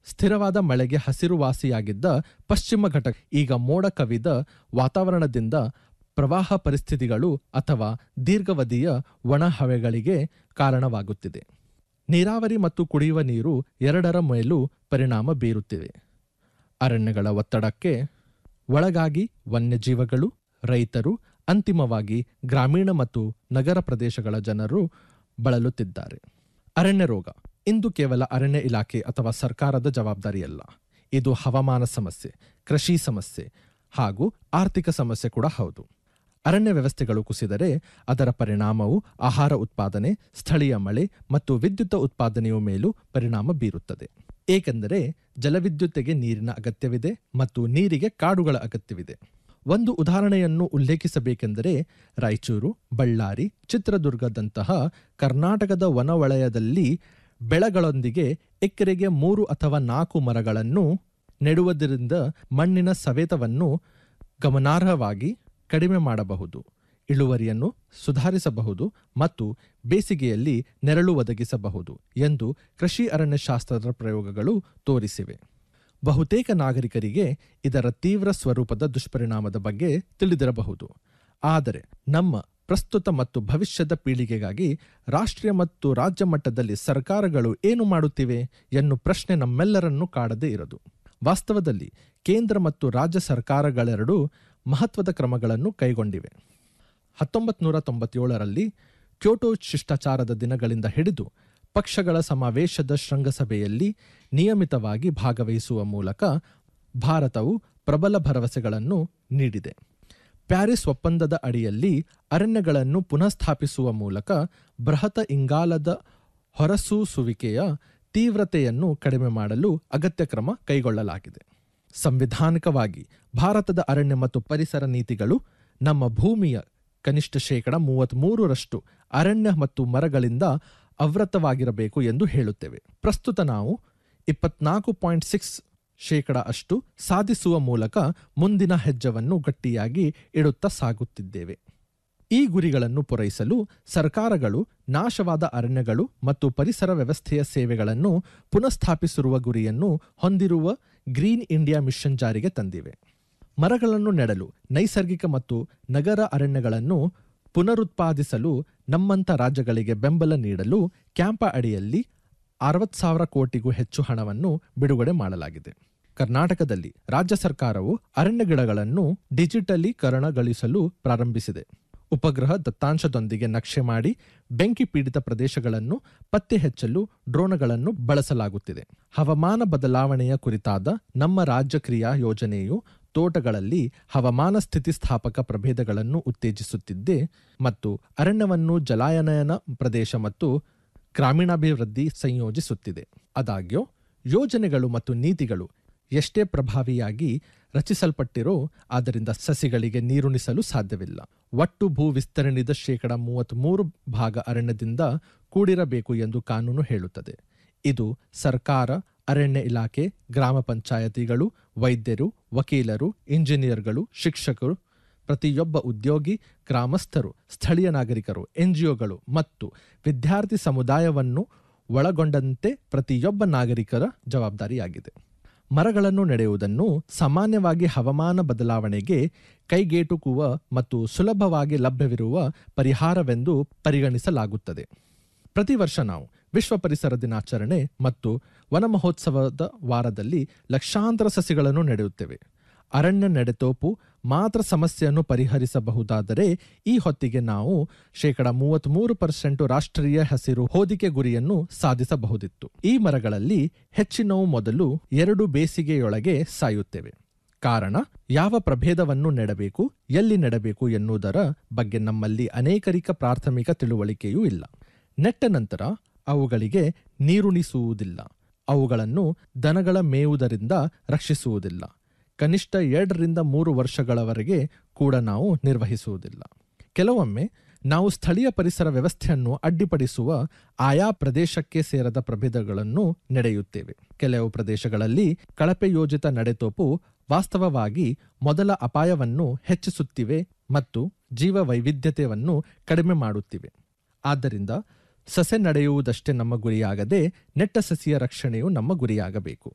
ಸ್ಥಿರವಾದ ಮಳೆಗೆ ಹಸಿರುವಾಸಿಯಾಗಿದ್ದ ಪಶ್ಚಿಮ ಘಟಕ ಈಗ ಮೋಡ ಕವಿದ ವಾತಾವರಣದಿಂದ ಪ್ರವಾಹ ಪರಿಸ್ಥಿತಿಗಳು ಅಥವಾ ದೀರ್ಘಾವಧಿಯ ಒಣ ಹವೆಗಳಿಗೆ ಕಾರಣವಾಗುತ್ತಿದೆ ನೀರಾವರಿ ಮತ್ತು ಕುಡಿಯುವ ನೀರು ಎರಡರ ಮೇಲೂ ಪರಿಣಾಮ ಬೀರುತ್ತಿವೆ ಅರಣ್ಯಗಳ ಒತ್ತಡಕ್ಕೆ ಒಳಗಾಗಿ ವನ್ಯಜೀವಗಳು ರೈತರು ಅಂತಿಮವಾಗಿ ಗ್ರಾಮೀಣ ಮತ್ತು ನಗರ ಪ್ರದೇಶಗಳ ಜನರು ಬಳಲುತ್ತಿದ್ದಾರೆ ಅರಣ್ಯ ರೋಗ ಇಂದು ಕೇವಲ ಅರಣ್ಯ ಇಲಾಖೆ ಅಥವಾ ಸರ್ಕಾರದ ಜವಾಬ್ದಾರಿಯಲ್ಲ ಇದು ಹವಾಮಾನ ಸಮಸ್ಯೆ ಕೃಷಿ ಸಮಸ್ಯೆ ಹಾಗೂ ಆರ್ಥಿಕ ಸಮಸ್ಯೆ ಕೂಡ ಹೌದು ಅರಣ್ಯ ವ್ಯವಸ್ಥೆಗಳು ಕುಸಿದರೆ ಅದರ ಪರಿಣಾಮವು ಆಹಾರ ಉತ್ಪಾದನೆ ಸ್ಥಳೀಯ ಮಳೆ ಮತ್ತು ವಿದ್ಯುತ್ ಉತ್ಪಾದನೆಯ ಮೇಲೂ ಪರಿಣಾಮ ಬೀರುತ್ತದೆ ಏಕೆಂದರೆ ಜಲವಿದ್ಯುತ್ತಿಗೆ ನೀರಿನ ಅಗತ್ಯವಿದೆ ಮತ್ತು ನೀರಿಗೆ ಕಾಡುಗಳ ಅಗತ್ಯವಿದೆ ಒಂದು ಉದಾಹರಣೆಯನ್ನು ಉಲ್ಲೇಖಿಸಬೇಕೆಂದರೆ ರಾಯಚೂರು ಬಳ್ಳಾರಿ ಚಿತ್ರದುರ್ಗದಂತಹ ಕರ್ನಾಟಕದ ವನವಲಯದಲ್ಲಿ ಬೆಳೆಗಳೊಂದಿಗೆ ಎಕರೆಗೆ ಮೂರು ಅಥವಾ ನಾಲ್ಕು ಮರಗಳನ್ನು ನೆಡುವುದರಿಂದ ಮಣ್ಣಿನ ಸವೆತವನ್ನು ಗಮನಾರ್ಹವಾಗಿ ಕಡಿಮೆ ಮಾಡಬಹುದು ಇಳುವರಿಯನ್ನು ಸುಧಾರಿಸಬಹುದು ಮತ್ತು ಬೇಸಿಗೆಯಲ್ಲಿ ನೆರಳು ಒದಗಿಸಬಹುದು ಎಂದು ಕೃಷಿ ಅರಣ್ಯಶಾಸ್ತ್ರದ ಪ್ರಯೋಗಗಳು ತೋರಿಸಿವೆ ಬಹುತೇಕ ನಾಗರಿಕರಿಗೆ ಇದರ ತೀವ್ರ ಸ್ವರೂಪದ ದುಷ್ಪರಿಣಾಮದ ಬಗ್ಗೆ ತಿಳಿದಿರಬಹುದು ಆದರೆ ನಮ್ಮ ಪ್ರಸ್ತುತ ಮತ್ತು ಭವಿಷ್ಯದ ಪೀಳಿಗೆಗಾಗಿ ರಾಷ್ಟ್ರೀಯ ಮತ್ತು ರಾಜ್ಯ ಮಟ್ಟದಲ್ಲಿ ಸರ್ಕಾರಗಳು ಏನು ಮಾಡುತ್ತಿವೆ ಎನ್ನು ಪ್ರಶ್ನೆ ನಮ್ಮೆಲ್ಲರನ್ನೂ ಕಾಡದೇ ಇರದು ವಾಸ್ತವದಲ್ಲಿ ಕೇಂದ್ರ ಮತ್ತು ರಾಜ್ಯ ಸರ್ಕಾರಗಳೆರಡೂ ಮಹತ್ವದ ಕ್ರಮಗಳನ್ನು ಕೈಗೊಂಡಿವೆ ಹತ್ತೊಂಬತ್ತು ನೂರ ತೊಂಬತ್ತೇಳರಲ್ಲಿ ಕ್ಯೋಟೋ ಶಿಷ್ಟಾಚಾರದ ದಿನಗಳಿಂದ ಹಿಡಿದು ಪಕ್ಷಗಳ ಸಮಾವೇಶದ ಶೃಂಗಸಭೆಯಲ್ಲಿ ನಿಯಮಿತವಾಗಿ ಭಾಗವಹಿಸುವ ಮೂಲಕ ಭಾರತವು ಪ್ರಬಲ ಭರವಸೆಗಳನ್ನು ನೀಡಿದೆ ಪ್ಯಾರಿಸ್ ಒಪ್ಪಂದದ ಅಡಿಯಲ್ಲಿ ಅರಣ್ಯಗಳನ್ನು ಪುನಃಸ್ಥಾಪಿಸುವ ಮೂಲಕ ಬೃಹತ್ ಇಂಗಾಲದ ಹೊರಸೂಸುವಿಕೆಯ ತೀವ್ರತೆಯನ್ನು ಕಡಿಮೆ ಮಾಡಲು ಅಗತ್ಯ ಕ್ರಮ ಕೈಗೊಳ್ಳಲಾಗಿದೆ ಸಂವಿಧಾನಿಕವಾಗಿ ಭಾರತದ ಅರಣ್ಯ ಮತ್ತು ಪರಿಸರ ನೀತಿಗಳು ನಮ್ಮ ಭೂಮಿಯ ಕನಿಷ್ಠ ಶೇಕಡ ಮೂವತ್ತ್ಮೂರರಷ್ಟು ಅರಣ್ಯ ಮತ್ತು ಮರಗಳಿಂದ ಆವೃತವಾಗಿರಬೇಕು ಎಂದು ಹೇಳುತ್ತೇವೆ ಪ್ರಸ್ತುತ ನಾವು ಇಪ್ಪತ್ನಾಲ್ಕು ಪಾಯಿಂಟ್ ಸಿಕ್ಸ್ ಶೇಕಡ ಅಷ್ಟು ಸಾಧಿಸುವ ಮೂಲಕ ಮುಂದಿನ ಹೆಜ್ಜೆವನ್ನು ಗಟ್ಟಿಯಾಗಿ ಇಡುತ್ತಾ ಸಾಗುತ್ತಿದ್ದೇವೆ ಈ ಗುರಿಗಳನ್ನು ಪೂರೈಸಲು ಸರ್ಕಾರಗಳು ನಾಶವಾದ ಅರಣ್ಯಗಳು ಮತ್ತು ಪರಿಸರ ವ್ಯವಸ್ಥೆಯ ಸೇವೆಗಳನ್ನು ಪುನಃಸ್ಥಾಪಿಸಿರುವ ಗುರಿಯನ್ನು ಹೊಂದಿರುವ ಗ್ರೀನ್ ಇಂಡಿಯಾ ಮಿಷನ್ ಜಾರಿಗೆ ತಂದಿವೆ ಮರಗಳನ್ನು ನೆಡಲು ನೈಸರ್ಗಿಕ ಮತ್ತು ನಗರ ಅರಣ್ಯಗಳನ್ನು ಪುನರುತ್ಪಾದಿಸಲು ನಮ್ಮಂಥ ರಾಜ್ಯಗಳಿಗೆ ಬೆಂಬಲ ನೀಡಲು ಕ್ಯಾಂಪ ಅಡಿಯಲ್ಲಿ ಅರವತ್ತು ಸಾವಿರ ಕೋಟಿಗೂ ಹೆಚ್ಚು ಹಣವನ್ನು ಬಿಡುಗಡೆ ಮಾಡಲಾಗಿದೆ ಕರ್ನಾಟಕದಲ್ಲಿ ರಾಜ್ಯ ಸರ್ಕಾರವು ಅರಣ್ಯ ಗಿಡಗಳನ್ನು ಡಿಜಿಟಲೀಕರಣಗೊಳಿಸಲು ಪ್ರಾರಂಭಿಸಿದೆ ಉಪಗ್ರಹ ದತ್ತಾಂಶದೊಂದಿಗೆ ನಕ್ಷೆ ಮಾಡಿ ಬೆಂಕಿ ಪೀಡಿತ ಪ್ರದೇಶಗಳನ್ನು ಪತ್ತೆ ಹಚ್ಚಲು ಡ್ರೋನ್ಗಳನ್ನು ಬಳಸಲಾಗುತ್ತಿದೆ ಹವಾಮಾನ ಬದಲಾವಣೆಯ ಕುರಿತಾದ ನಮ್ಮ ರಾಜ್ಯ ಕ್ರಿಯಾ ಯೋಜನೆಯು ತೋಟಗಳಲ್ಲಿ ಹವಾಮಾನ ಸ್ಥಿತಿಸ್ಥಾಪಕ ಪ್ರಭೇದಗಳನ್ನು ಉತ್ತೇಜಿಸುತ್ತಿದ್ದೆ ಮತ್ತು ಅರಣ್ಯವನ್ನು ಜಲಾನಯನ ಪ್ರದೇಶ ಮತ್ತು ಗ್ರಾಮೀಣಾಭಿವೃದ್ಧಿ ಸಂಯೋಜಿಸುತ್ತಿದೆ ಆದಾಗ್ಯೂ ಯೋಜನೆಗಳು ಮತ್ತು ನೀತಿಗಳು ಎಷ್ಟೇ ಪ್ರಭಾವಿಯಾಗಿ ರಚಿಸಲ್ಪಟ್ಟಿರೋ ಆದ್ದರಿಂದ ಸಸಿಗಳಿಗೆ ನೀರುಣಿಸಲು ಸಾಧ್ಯವಿಲ್ಲ ಒಟ್ಟು ಭೂ ವಿಸ್ತರಣೆದ ಶೇಕಡ ಮೂವತ್ತ್ಮೂರು ಭಾಗ ಅರಣ್ಯದಿಂದ ಕೂಡಿರಬೇಕು ಎಂದು ಕಾನೂನು ಹೇಳುತ್ತದೆ ಇದು ಸರ್ಕಾರ ಅರಣ್ಯ ಇಲಾಖೆ ಗ್ರಾಮ ಪಂಚಾಯತಿಗಳು ವೈದ್ಯರು ವಕೀಲರು ಇಂಜಿನಿಯರ್ಗಳು ಶಿಕ್ಷಕರು ಪ್ರತಿಯೊಬ್ಬ ಉದ್ಯೋಗಿ ಗ್ರಾಮಸ್ಥರು ಸ್ಥಳೀಯ ನಾಗರಿಕರು ಎನ್ಜಿಒಗಳು ಮತ್ತು ವಿದ್ಯಾರ್ಥಿ ಸಮುದಾಯವನ್ನು ಒಳಗೊಂಡಂತೆ ಪ್ರತಿಯೊಬ್ಬ ನಾಗರಿಕರ ಜವಾಬ್ದಾರಿಯಾಗಿದೆ ಮರಗಳನ್ನು ನೆಡೆಯುವುದನ್ನು ಸಾಮಾನ್ಯವಾಗಿ ಹವಾಮಾನ ಬದಲಾವಣೆಗೆ ಕೈಗೆಟುಕುವ ಮತ್ತು ಸುಲಭವಾಗಿ ಲಭ್ಯವಿರುವ ಪರಿಹಾರವೆಂದು ಪರಿಗಣಿಸಲಾಗುತ್ತದೆ ಪ್ರತಿ ವರ್ಷ ನಾವು ವಿಶ್ವ ಪರಿಸರ ದಿನಾಚರಣೆ ಮತ್ತು ವನ ಮಹೋತ್ಸವದ ವಾರದಲ್ಲಿ ಲಕ್ಷಾಂತರ ಸಸಿಗಳನ್ನು ನೆಡೆಯುತ್ತೇವೆ ಅರಣ್ಯ ನೆಡೆತೋಪು ಮಾತ್ರ ಸಮಸ್ಯೆಯನ್ನು ಪರಿಹರಿಸಬಹುದಾದರೆ ಈ ಹೊತ್ತಿಗೆ ನಾವು ಶೇಕಡ ಮೂವತ್ತ್ಮೂರು ಪರ್ಸೆಂಟ್ ರಾಷ್ಟ್ರೀಯ ಹಸಿರು ಹೋದಿಕೆ ಗುರಿಯನ್ನು ಸಾಧಿಸಬಹುದಿತ್ತು ಈ ಮರಗಳಲ್ಲಿ ಹೆಚ್ಚಿನವು ಮೊದಲು ಎರಡು ಬೇಸಿಗೆಯೊಳಗೆ ಸಾಯುತ್ತೇವೆ ಕಾರಣ ಯಾವ ಪ್ರಭೇದವನ್ನು ನೆಡಬೇಕು ಎಲ್ಲಿ ನೆಡಬೇಕು ಎನ್ನುವುದರ ಬಗ್ಗೆ ನಮ್ಮಲ್ಲಿ ಅನೇಕರಿಕ ಪ್ರಾಥಮಿಕ ತಿಳುವಳಿಕೆಯೂ ಇಲ್ಲ ನೆಟ್ಟ ನಂತರ ಅವುಗಳಿಗೆ ನೀರುಣಿಸುವುದಿಲ್ಲ ಅವುಗಳನ್ನು ದನಗಳ ಮೇಯುವುದರಿಂದ ರಕ್ಷಿಸುವುದಿಲ್ಲ ಕನಿಷ್ಠ ಎರಡರಿಂದ ಮೂರು ವರ್ಷಗಳವರೆಗೆ ಕೂಡ ನಾವು ನಿರ್ವಹಿಸುವುದಿಲ್ಲ ಕೆಲವೊಮ್ಮೆ ನಾವು ಸ್ಥಳೀಯ ಪರಿಸರ ವ್ಯವಸ್ಥೆಯನ್ನು ಅಡ್ಡಿಪಡಿಸುವ ಆಯಾ ಪ್ರದೇಶಕ್ಕೆ ಸೇರದ ಪ್ರಭೇದಗಳನ್ನು ನಡೆಯುತ್ತೇವೆ ಕೆಲವು ಪ್ರದೇಶಗಳಲ್ಲಿ ಕಳಪೆ ಯೋಜಿತ ನಡೆತೋಪು ವಾಸ್ತವವಾಗಿ ಮೊದಲ ಅಪಾಯವನ್ನು ಹೆಚ್ಚಿಸುತ್ತಿವೆ ಮತ್ತು ಜೀವ ವೈವಿಧ್ಯತೆಯನ್ನು ಕಡಿಮೆ ಮಾಡುತ್ತಿವೆ ಆದ್ದರಿಂದ ಸಸೆ ನಡೆಯುವುದಷ್ಟೇ ನಮ್ಮ ಗುರಿಯಾಗದೆ ನೆಟ್ಟ ಸಸಿಯ ರಕ್ಷಣೆಯು ನಮ್ಮ ಗುರಿಯಾಗಬೇಕು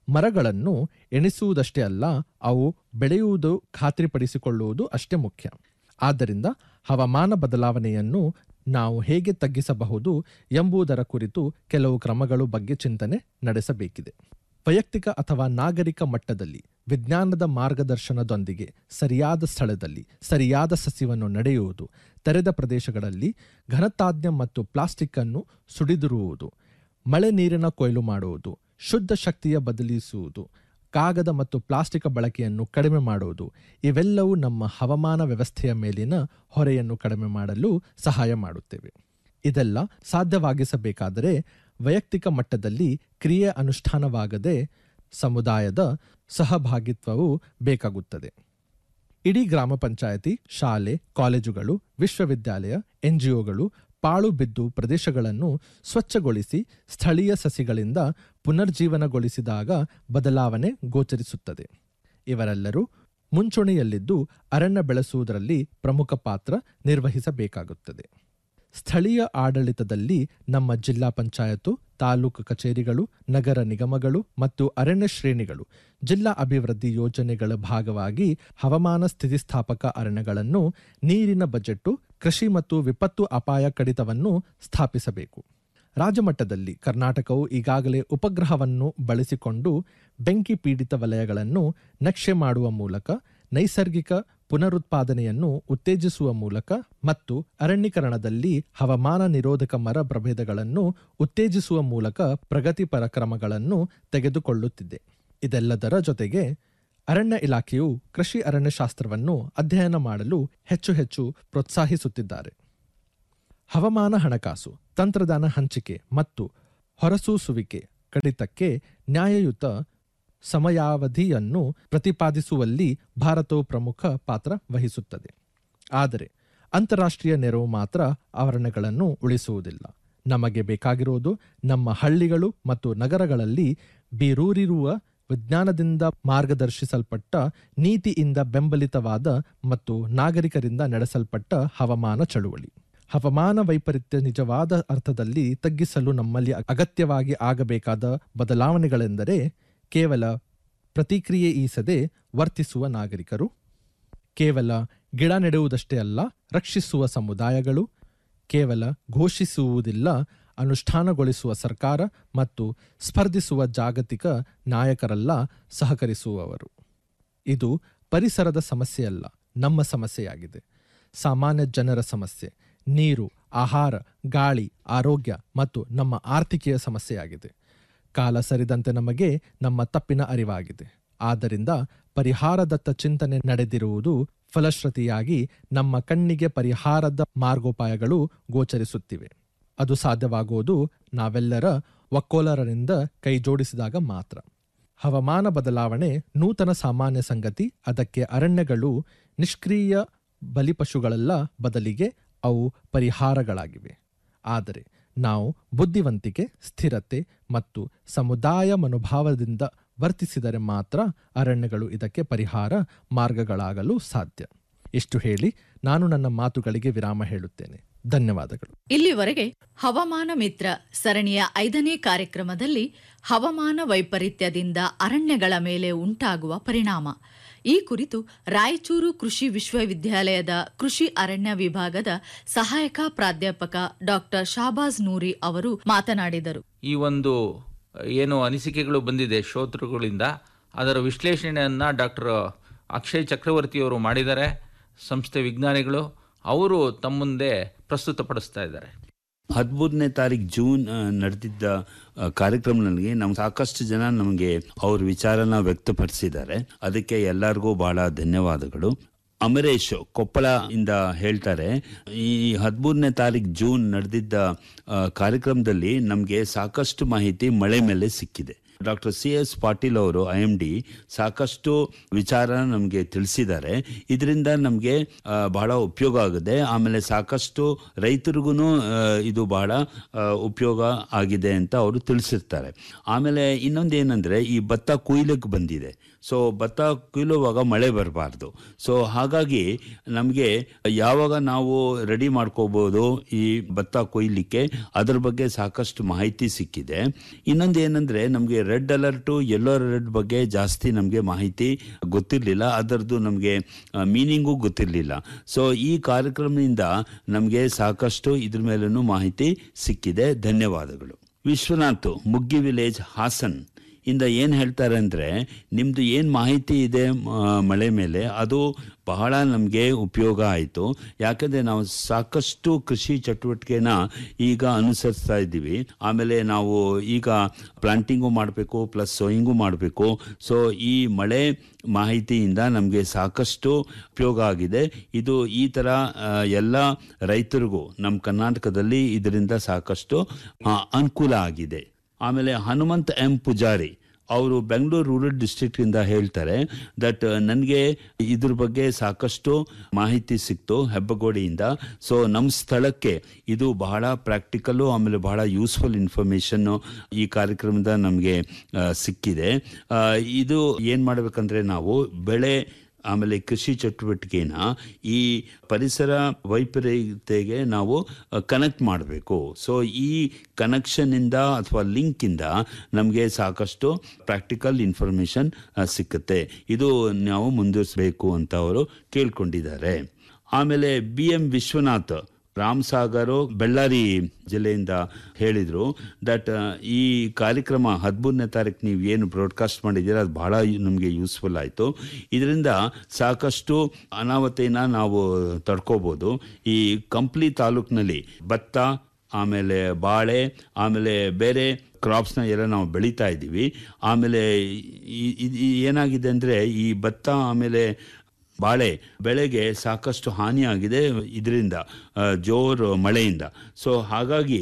ಮರಗಳನ್ನು ಎಣಿಸುವುದಷ್ಟೇ ಅಲ್ಲ ಅವು ಬೆಳೆಯುವುದು ಖಾತ್ರಿಪಡಿಸಿಕೊಳ್ಳುವುದು ಅಷ್ಟೇ ಮುಖ್ಯ ಆದ್ದರಿಂದ ಹವಾಮಾನ ಬದಲಾವಣೆಯನ್ನು ನಾವು ಹೇಗೆ ತಗ್ಗಿಸಬಹುದು ಎಂಬುದರ ಕುರಿತು ಕೆಲವು ಕ್ರಮಗಳು ಬಗ್ಗೆ ಚಿಂತನೆ ನಡೆಸಬೇಕಿದೆ ವೈಯಕ್ತಿಕ ಅಥವಾ ನಾಗರಿಕ ಮಟ್ಟದಲ್ಲಿ ವಿಜ್ಞಾನದ ಮಾರ್ಗದರ್ಶನದೊಂದಿಗೆ ಸರಿಯಾದ ಸ್ಥಳದಲ್ಲಿ ಸರಿಯಾದ ಸಸ್ಯವನ್ನು ನಡೆಯುವುದು ತೆರೆದ ಪ್ರದೇಶಗಳಲ್ಲಿ ಘನತಾಜ್ಞ ಮತ್ತು ಪ್ಲಾಸ್ಟಿಕ್ ಅನ್ನು ಸುಡಿದಿರುವುದು ಮಳೆ ನೀರಿನ ಕೊಯ್ಲು ಮಾಡುವುದು ಶುದ್ಧ ಶಕ್ತಿಯ ಬದಲಿಸುವುದು ಕಾಗದ ಮತ್ತು ಪ್ಲಾಸ್ಟಿಕ್ ಬಳಕೆಯನ್ನು ಕಡಿಮೆ ಮಾಡುವುದು ಇವೆಲ್ಲವೂ ನಮ್ಮ ಹವಾಮಾನ ವ್ಯವಸ್ಥೆಯ ಮೇಲಿನ ಹೊರೆಯನ್ನು ಕಡಿಮೆ ಮಾಡಲು ಸಹಾಯ ಮಾಡುತ್ತೇವೆ ಇದೆಲ್ಲ ಸಾಧ್ಯವಾಗಿಸಬೇಕಾದರೆ ವೈಯಕ್ತಿಕ ಮಟ್ಟದಲ್ಲಿ ಕ್ರಿಯೆ ಅನುಷ್ಠಾನವಾಗದೆ ಸಮುದಾಯದ ಸಹಭಾಗಿತ್ವವು ಬೇಕಾಗುತ್ತದೆ ಇಡೀ ಗ್ರಾಮ ಪಂಚಾಯತಿ ಶಾಲೆ ಕಾಲೇಜುಗಳು ವಿಶ್ವವಿದ್ಯಾಲಯ ಎನ್ಜಿಒಗಳು ಪಾಳು ಬಿದ್ದು ಪ್ರದೇಶಗಳನ್ನು ಸ್ವಚ್ಛಗೊಳಿಸಿ ಸ್ಥಳೀಯ ಸಸಿಗಳಿಂದ ಪುನರ್ಜೀವನಗೊಳಿಸಿದಾಗ ಬದಲಾವಣೆ ಗೋಚರಿಸುತ್ತದೆ ಇವರೆಲ್ಲರೂ ಮುಂಚೂಣಿಯಲ್ಲಿದ್ದು ಅರಣ್ಯ ಬೆಳೆಸುವುದರಲ್ಲಿ ಪ್ರಮುಖ ಪಾತ್ರ ನಿರ್ವಹಿಸಬೇಕಾಗುತ್ತದೆ ಸ್ಥಳೀಯ ಆಡಳಿತದಲ್ಲಿ ನಮ್ಮ ಜಿಲ್ಲಾ ಪಂಚಾಯತು ತಾಲೂಕು ಕಚೇರಿಗಳು ನಗರ ನಿಗಮಗಳು ಮತ್ತು ಅರಣ್ಯ ಶ್ರೇಣಿಗಳು ಜಿಲ್ಲಾ ಅಭಿವೃದ್ಧಿ ಯೋಜನೆಗಳ ಭಾಗವಾಗಿ ಹವಾಮಾನ ಸ್ಥಿತಿಸ್ಥಾಪಕ ಅರಣ್ಯಗಳನ್ನು ನೀರಿನ ಬಜೆಟ್ಟು ಕೃಷಿ ಮತ್ತು ವಿಪತ್ತು ಅಪಾಯ ಕಡಿತವನ್ನು ಸ್ಥಾಪಿಸಬೇಕು ರಾಜ್ಯಮಟ್ಟದಲ್ಲಿ ಕರ್ನಾಟಕವು ಈಗಾಗಲೇ ಉಪಗ್ರಹವನ್ನು ಬಳಸಿಕೊಂಡು ಬೆಂಕಿ ಪೀಡಿತ ವಲಯಗಳನ್ನು ನಕ್ಷೆ ಮಾಡುವ ಮೂಲಕ ನೈಸರ್ಗಿಕ ಪುನರುತ್ಪಾದನೆಯನ್ನು ಉತ್ತೇಜಿಸುವ ಮೂಲಕ ಮತ್ತು ಅರಣ್ಯೀಕರಣದಲ್ಲಿ ಹವಾಮಾನ ನಿರೋಧಕ ಮರ ಪ್ರಭೇದಗಳನ್ನು ಉತ್ತೇಜಿಸುವ ಮೂಲಕ ಪ್ರಗತಿಪರ ಕ್ರಮಗಳನ್ನು ತೆಗೆದುಕೊಳ್ಳುತ್ತಿದೆ ಇದೆಲ್ಲದರ ಜೊತೆಗೆ ಅರಣ್ಯ ಇಲಾಖೆಯು ಕೃಷಿ ಅರಣ್ಯಶಾಸ್ತ್ರವನ್ನು ಅಧ್ಯಯನ ಮಾಡಲು ಹೆಚ್ಚು ಹೆಚ್ಚು ಪ್ರೋತ್ಸಾಹಿಸುತ್ತಿದ್ದಾರೆ ಹವಾಮಾನ ಹಣಕಾಸು ತಂತ್ರಜ್ಞಾನ ಹಂಚಿಕೆ ಮತ್ತು ಹೊರಸೂಸುವಿಕೆ ಕಡಿತಕ್ಕೆ ನ್ಯಾಯಯುತ ಸಮಯಾವಧಿಯನ್ನು ಪ್ರತಿಪಾದಿಸುವಲ್ಲಿ ಭಾರತವು ಪ್ರಮುಖ ಪಾತ್ರ ವಹಿಸುತ್ತದೆ ಆದರೆ ಅಂತಾರಾಷ್ಟ್ರೀಯ ನೆರವು ಮಾತ್ರ ಆವರಣಗಳನ್ನು ಉಳಿಸುವುದಿಲ್ಲ ನಮಗೆ ಬೇಕಾಗಿರುವುದು ನಮ್ಮ ಹಳ್ಳಿಗಳು ಮತ್ತು ನಗರಗಳಲ್ಲಿ ಬೀರೂರಿರುವ ವಿಜ್ಞಾನದಿಂದ ಮಾರ್ಗದರ್ಶಿಸಲ್ಪಟ್ಟ ನೀತಿಯಿಂದ ಬೆಂಬಲಿತವಾದ ಮತ್ತು ನಾಗರಿಕರಿಂದ ನಡೆಸಲ್ಪಟ್ಟ ಹವಾಮಾನ ಚಳುವಳಿ ಹವಾಮಾನ ವೈಪರೀತ್ಯ ನಿಜವಾದ ಅರ್ಥದಲ್ಲಿ ತಗ್ಗಿಸಲು ನಮ್ಮಲ್ಲಿ ಅಗತ್ಯವಾಗಿ ಆಗಬೇಕಾದ ಬದಲಾವಣೆಗಳೆಂದರೆ ಕೇವಲ ಪ್ರತಿಕ್ರಿಯೆ ಈಸದೆ ವರ್ತಿಸುವ ನಾಗರಿಕರು ಕೇವಲ ಗಿಡ ನೆಡುವುದಷ್ಟೇ ಅಲ್ಲ ರಕ್ಷಿಸುವ ಸಮುದಾಯಗಳು ಕೇವಲ ಘೋಷಿಸುವುದಿಲ್ಲ ಅನುಷ್ಠಾನಗೊಳಿಸುವ ಸರ್ಕಾರ ಮತ್ತು ಸ್ಪರ್ಧಿಸುವ ಜಾಗತಿಕ ನಾಯಕರಲ್ಲ ಸಹಕರಿಸುವವರು ಇದು ಪರಿಸರದ ಸಮಸ್ಯೆಯಲ್ಲ ನಮ್ಮ ಸಮಸ್ಯೆಯಾಗಿದೆ ಸಾಮಾನ್ಯ ಜನರ ಸಮಸ್ಯೆ ನೀರು ಆಹಾರ ಗಾಳಿ ಆರೋಗ್ಯ ಮತ್ತು ನಮ್ಮ ಆರ್ಥಿಕೆಯ ಸಮಸ್ಯೆಯಾಗಿದೆ ಕಾಲ ಸರಿದಂತೆ ನಮಗೆ ನಮ್ಮ ತಪ್ಪಿನ ಅರಿವಾಗಿದೆ ಆದ್ದರಿಂದ ಪರಿಹಾರದತ್ತ ಚಿಂತನೆ ನಡೆದಿರುವುದು ಫಲಶ್ರುತಿಯಾಗಿ ನಮ್ಮ ಕಣ್ಣಿಗೆ ಪರಿಹಾರದ ಮಾರ್ಗೋಪಾಯಗಳು ಗೋಚರಿಸುತ್ತಿವೆ ಅದು ಸಾಧ್ಯವಾಗುವುದು ನಾವೆಲ್ಲರ ಒಕ್ಕೋಲರರಿಂದ ಕೈಜೋಡಿಸಿದಾಗ ಮಾತ್ರ ಹವಾಮಾನ ಬದಲಾವಣೆ ನೂತನ ಸಾಮಾನ್ಯ ಸಂಗತಿ ಅದಕ್ಕೆ ಅರಣ್ಯಗಳು ನಿಷ್ಕ್ರಿಯ ಬಲಿಪಶುಗಳಲ್ಲ ಬದಲಿಗೆ ಅವು ಪರಿಹಾರಗಳಾಗಿವೆ ಆದರೆ ನಾವು ಬುದ್ಧಿವಂತಿಕೆ ಸ್ಥಿರತೆ ಮತ್ತು ಸಮುದಾಯ ಮನೋಭಾವದಿಂದ ವರ್ತಿಸಿದರೆ ಮಾತ್ರ ಅರಣ್ಯಗಳು ಇದಕ್ಕೆ ಪರಿಹಾರ ಮಾರ್ಗಗಳಾಗಲು ಸಾಧ್ಯ ಇಷ್ಟು ಹೇಳಿ ನಾನು ನನ್ನ ಮಾತುಗಳಿಗೆ ವಿರಾಮ ಹೇಳುತ್ತೇನೆ ಧನ್ಯವಾದಗಳು ಇಲ್ಲಿವರೆಗೆ ಹವಾಮಾನ ಮಿತ್ರ ಸರಣಿಯ ಐದನೇ ಕಾರ್ಯಕ್ರಮದಲ್ಲಿ ಹವಾಮಾನ ವೈಪರೀತ್ಯದಿಂದ ಅರಣ್ಯಗಳ ಮೇಲೆ ಉಂಟಾಗುವ ಪರಿಣಾಮ ಈ ಕುರಿತು ರಾಯಚೂರು ಕೃಷಿ ವಿಶ್ವವಿದ್ಯಾಲಯದ ಕೃಷಿ ಅರಣ್ಯ ವಿಭಾಗದ ಸಹಾಯಕ ಪ್ರಾಧ್ಯಾಪಕ ಡಾಕ್ಟರ್ ಶಾಬಾಜ್ ನೂರಿ ಅವರು ಮಾತನಾಡಿದರು ಈ ಒಂದು ಏನು ಅನಿಸಿಕೆಗಳು ಬಂದಿದೆ ಶ್ರೋತೃಗಳಿಂದ ಅದರ ವಿಶ್ಲೇಷಣೆಯನ್ನು ಡಾಕ್ಟರ್ ಅಕ್ಷಯ್ ಚಕ್ರವರ್ತಿಯವರು ಮಾಡಿದ್ದಾರೆ ಸಂಸ್ಥೆ ವಿಜ್ಞಾನಿಗಳು ಅವರು ತಮ್ಮ ಮುಂದೆ ಪ್ರಸ್ತುತಪಡಿಸ್ತಾ ಇದ್ದಾರೆ ಹದಿಮೂರನೇ ತಾರೀಕು ಜೂನ್ ಆ, ನಡೆದಿದ್ದ ಆ, ಕಾರ್ಯಕ್ರಮದಲ್ಲಿ ನಮ್ಗೆ ಸಾಕಷ್ಟು ಜನ ನಮಗೆ ಅವ್ರ ವಿಚಾರನ ವ್ಯಕ್ತಪಡಿಸಿದ್ದಾರೆ ಅದಕ್ಕೆ ಎಲ್ಲರಿಗೂ ಬಹಳ ಧನ್ಯವಾದಗಳು ಅಮರೇಶ್ ಕೊಪ್ಪಳ ಇಂದ ಹೇಳ್ತಾರೆ ಈ ಹದಿಮೂರನೇ ತಾರೀಕು ಜೂನ್ ನಡೆದಿದ್ದ ಆ, ಕಾರ್ಯಕ್ರಮದಲ್ಲಿ ನಮಗೆ ಸಾಕಷ್ಟು ಮಾಹಿತಿ ಮಳೆ ಮೇಲೆ ಸಿಕ್ಕಿದೆ ಡಾಕ್ಟರ್ ಸಿ ಎಸ್ ಪಾಟೀಲ್ ಅವರು ಐ ಎಂ ಡಿ ಸಾಕಷ್ಟು ವಿಚಾರ ನಮಗೆ ತಿಳಿಸಿದ್ದಾರೆ ಇದರಿಂದ ನಮಗೆ ಬಹಳ ಉಪಯೋಗ ಆಗಿದೆ ಆಮೇಲೆ ಸಾಕಷ್ಟು ರೈತರಿಗೂ ಇದು ಬಹಳ ಆ, ಉಪಯೋಗ ಆಗಿದೆ ಅಂತ ಅವರು ತಿಳಿಸಿರ್ತಾರೆ ಆಮೇಲೆ ಇನ್ನೊಂದು ಏನಂದ್ರೆ ಈ ಭತ್ತ ಕೊಯ್ಲಿಕ್ಕೆ ಬಂದಿದೆ ಸೊ ಭತ್ತ ಕೊಯ್ಲುವಾಗ ಮಳೆ ಬರಬಾರ್ದು ಸೊ ಹಾಗಾಗಿ ನಮಗೆ ಯಾವಾಗ ನಾವು ರೆಡಿ ಮಾಡ್ಕೋಬೋದು ಈ ಭತ್ತ ಕೊಯ್ಲಿಕ್ಕೆ ಅದ್ರ ಬಗ್ಗೆ ಸಾಕಷ್ಟು ಮಾಹಿತಿ ಸಿಕ್ಕಿದೆ ಇನ್ನೊಂದು ಏನಂದ್ರೆ ನಮಗೆ ರೆಡ್ ಅಲರ್ಟು ಯೆಲ್ಲೋ ಅಲರ್ಟ್ ಬಗ್ಗೆ ಜಾಸ್ತಿ ನಮಗೆ ಮಾಹಿತಿ ಗೊತ್ತಿರಲಿಲ್ಲ ಅದರದ್ದು ನಮಗೆ ಮೀನಿಂಗು ಗೊತ್ತಿರಲಿಲ್ಲ ಸೊ ಈ ಕಾರ್ಯಕ್ರಮದಿಂದ ನಮಗೆ ಸಾಕಷ್ಟು ಇದ್ರ ಮೇಲೂ ಮಾಹಿತಿ ಸಿಕ್ಕಿದೆ ಧನ್ಯವಾದಗಳು ವಿಶ್ವನಾಥ್ ಮುಗ್ಗಿ ವಿಲೇಜ್ ಹಾಸನ್ ಇಂದ ಏನು ಹೇಳ್ತಾರೆ ಅಂದರೆ ನಿಮ್ಮದು ಏನು ಮಾಹಿತಿ ಇದೆ ಮ- ಮಳೆ ಮೇಲೆ ಅದು ಬಹಳ ನಮಗೆ ಉಪಯೋಗ ಆಯಿತು ಯಾಕಂದರೆ ನಾವು ಸಾಕಷ್ಟು ಕೃಷಿ ಚಟುವಟಿಕೆನ ಈಗ ಅನುಸರಿಸ್ತಾ ಇದ್ದೀವಿ ಆಮೇಲೆ ನಾವು ಈಗ ಪ್ಲಾಂಟಿಂಗು ಮಾಡಬೇಕು ಪ್ಲಸ್ ಸೋಯಿಂಗು ಮಾಡಬೇಕು ಸೊ ಈ ಮಳೆ ಮಾಹಿತಿಯಿಂದ ನಮಗೆ ಸಾಕಷ್ಟು ಉಪಯೋಗ ಆಗಿದೆ ಇದು ಈ ಥರ ಆ, ಎಲ್ಲ ರೈತರಿಗೂ ನಮ್ಮ ಕರ್ನಾಟಕದಲ್ಲಿ ಇದರಿಂದ ಸಾಕಷ್ಟು ಆ, ಅನುಕೂಲ ಆಗಿದೆ ಆಮೇಲೆ ಹನುಮಂತ್ ಎಂ ಪೂಜಾರಿ ಅವರು ಬೆಂಗಳೂರು ರೂರಲ್ ಡಿಸ್ಟ್ರಿಕ್ಟ್ ಇಂದ ಹೇಳ್ತಾರೆ ದಟ್ ನನಗೆ ಇದ್ರ ಬಗ್ಗೆ ಸಾಕಷ್ಟು ಮಾಹಿತಿ ಸಿಕ್ತು ಹೆಬ್ಬಗೋಡಿಯಿಂದ ಸೊ ನಮ್ಮ ಸ್ಥಳಕ್ಕೆ ಇದು ಬಹಳ ಪ್ರಾಕ್ಟಿಕಲ್ಲು ಆಮೇಲೆ ಬಹಳ ಯೂಸ್ಫುಲ್ ಇನ್ಫಾರ್ಮೇಷನ್ನು ಈ ಕಾರ್ಯಕ್ರಮದ ನಮಗೆ ಸಿಕ್ಕಿದೆ ಆ, ಇದು ಏನು ಮಾಡಬೇಕಂದ್ರೆ ನಾವು ಬೆಳೆ ಆಮೇಲೆ ಕೃಷಿ ಚಟುವಟಿಕೆನ ಈ ಪರಿಸರ ವೈಪರೀತ್ಯಗೆ ನಾವು ಕನೆಕ್ಟ್ ಮಾಡಬೇಕು ಸೊ ಈ ಕನೆಕ್ಷನ್ನಿಂದ ಅಥವಾ ಲಿಂಕಿಂದ ನಮಗೆ ಸಾಕಷ್ಟು ಪ್ರಾಕ್ಟಿಕಲ್ ಇನ್ಫಾರ್ಮೇಷನ್ ಸಿಕ್ಕುತ್ತೆ ಇದು ನಾವು ಮುಂದುವರಿಸಬೇಕು ಅಂತ ಅವರು ಕೇಳ್ಕೊಂಡಿದ್ದಾರೆ ಆಮೇಲೆ ಬಿ ಎಂ ವಿಶ್ವನಾಥ್ ರಾಮ್ ಸಾಗರು ಬೆಳ್ಳಾರಿ ಜಿಲ್ಲೆಯಿಂದ ಹೇಳಿದರು ದಟ್ ಈ ಕಾರ್ಯಕ್ರಮ ಹದಿಮೂರನೇ ತಾರೀಕು ನೀವು ಏನು ಬ್ರಾಡ್ಕಾಸ್ಟ್ ಮಾಡಿದ್ದೀರ ಅದು ಬಹಳ ನಮಗೆ ಯೂಸ್ಫುಲ್ ಆಯಿತು ಇದರಿಂದ ಸಾಕಷ್ಟು ಅನಾಹುತೆನ ನಾವು ತಡ್ಕೋಬೋದು ಈ ಕಂಪ್ಲಿ ತಾಲೂಕಿನಲ್ಲಿ ಭತ್ತ ಆಮೇಲೆ ಬಾಳೆ ಆಮೇಲೆ ಬೇರೆ ಕ್ರಾಪ್ಸ್ನ ಎಲ್ಲ ನಾವು ಬೆಳೀತಾ ಇದ್ದೀವಿ ಆಮೇಲೆ ಈ- ಈ- ಈ ಏನಾಗಿದೆ ಅಂದರೆ ಈ ಭತ್ತ ಆಮೇಲೆ ಬಾಳೆ ಬೆಳೆಗೆ ಸಾಕಷ್ಟು ಹಾನಿಯಾಗಿದೆ ಇದರಿಂದ ಜೋರು ಮಳೆಯಿಂದ ಸೊ ಹಾಗಾಗಿ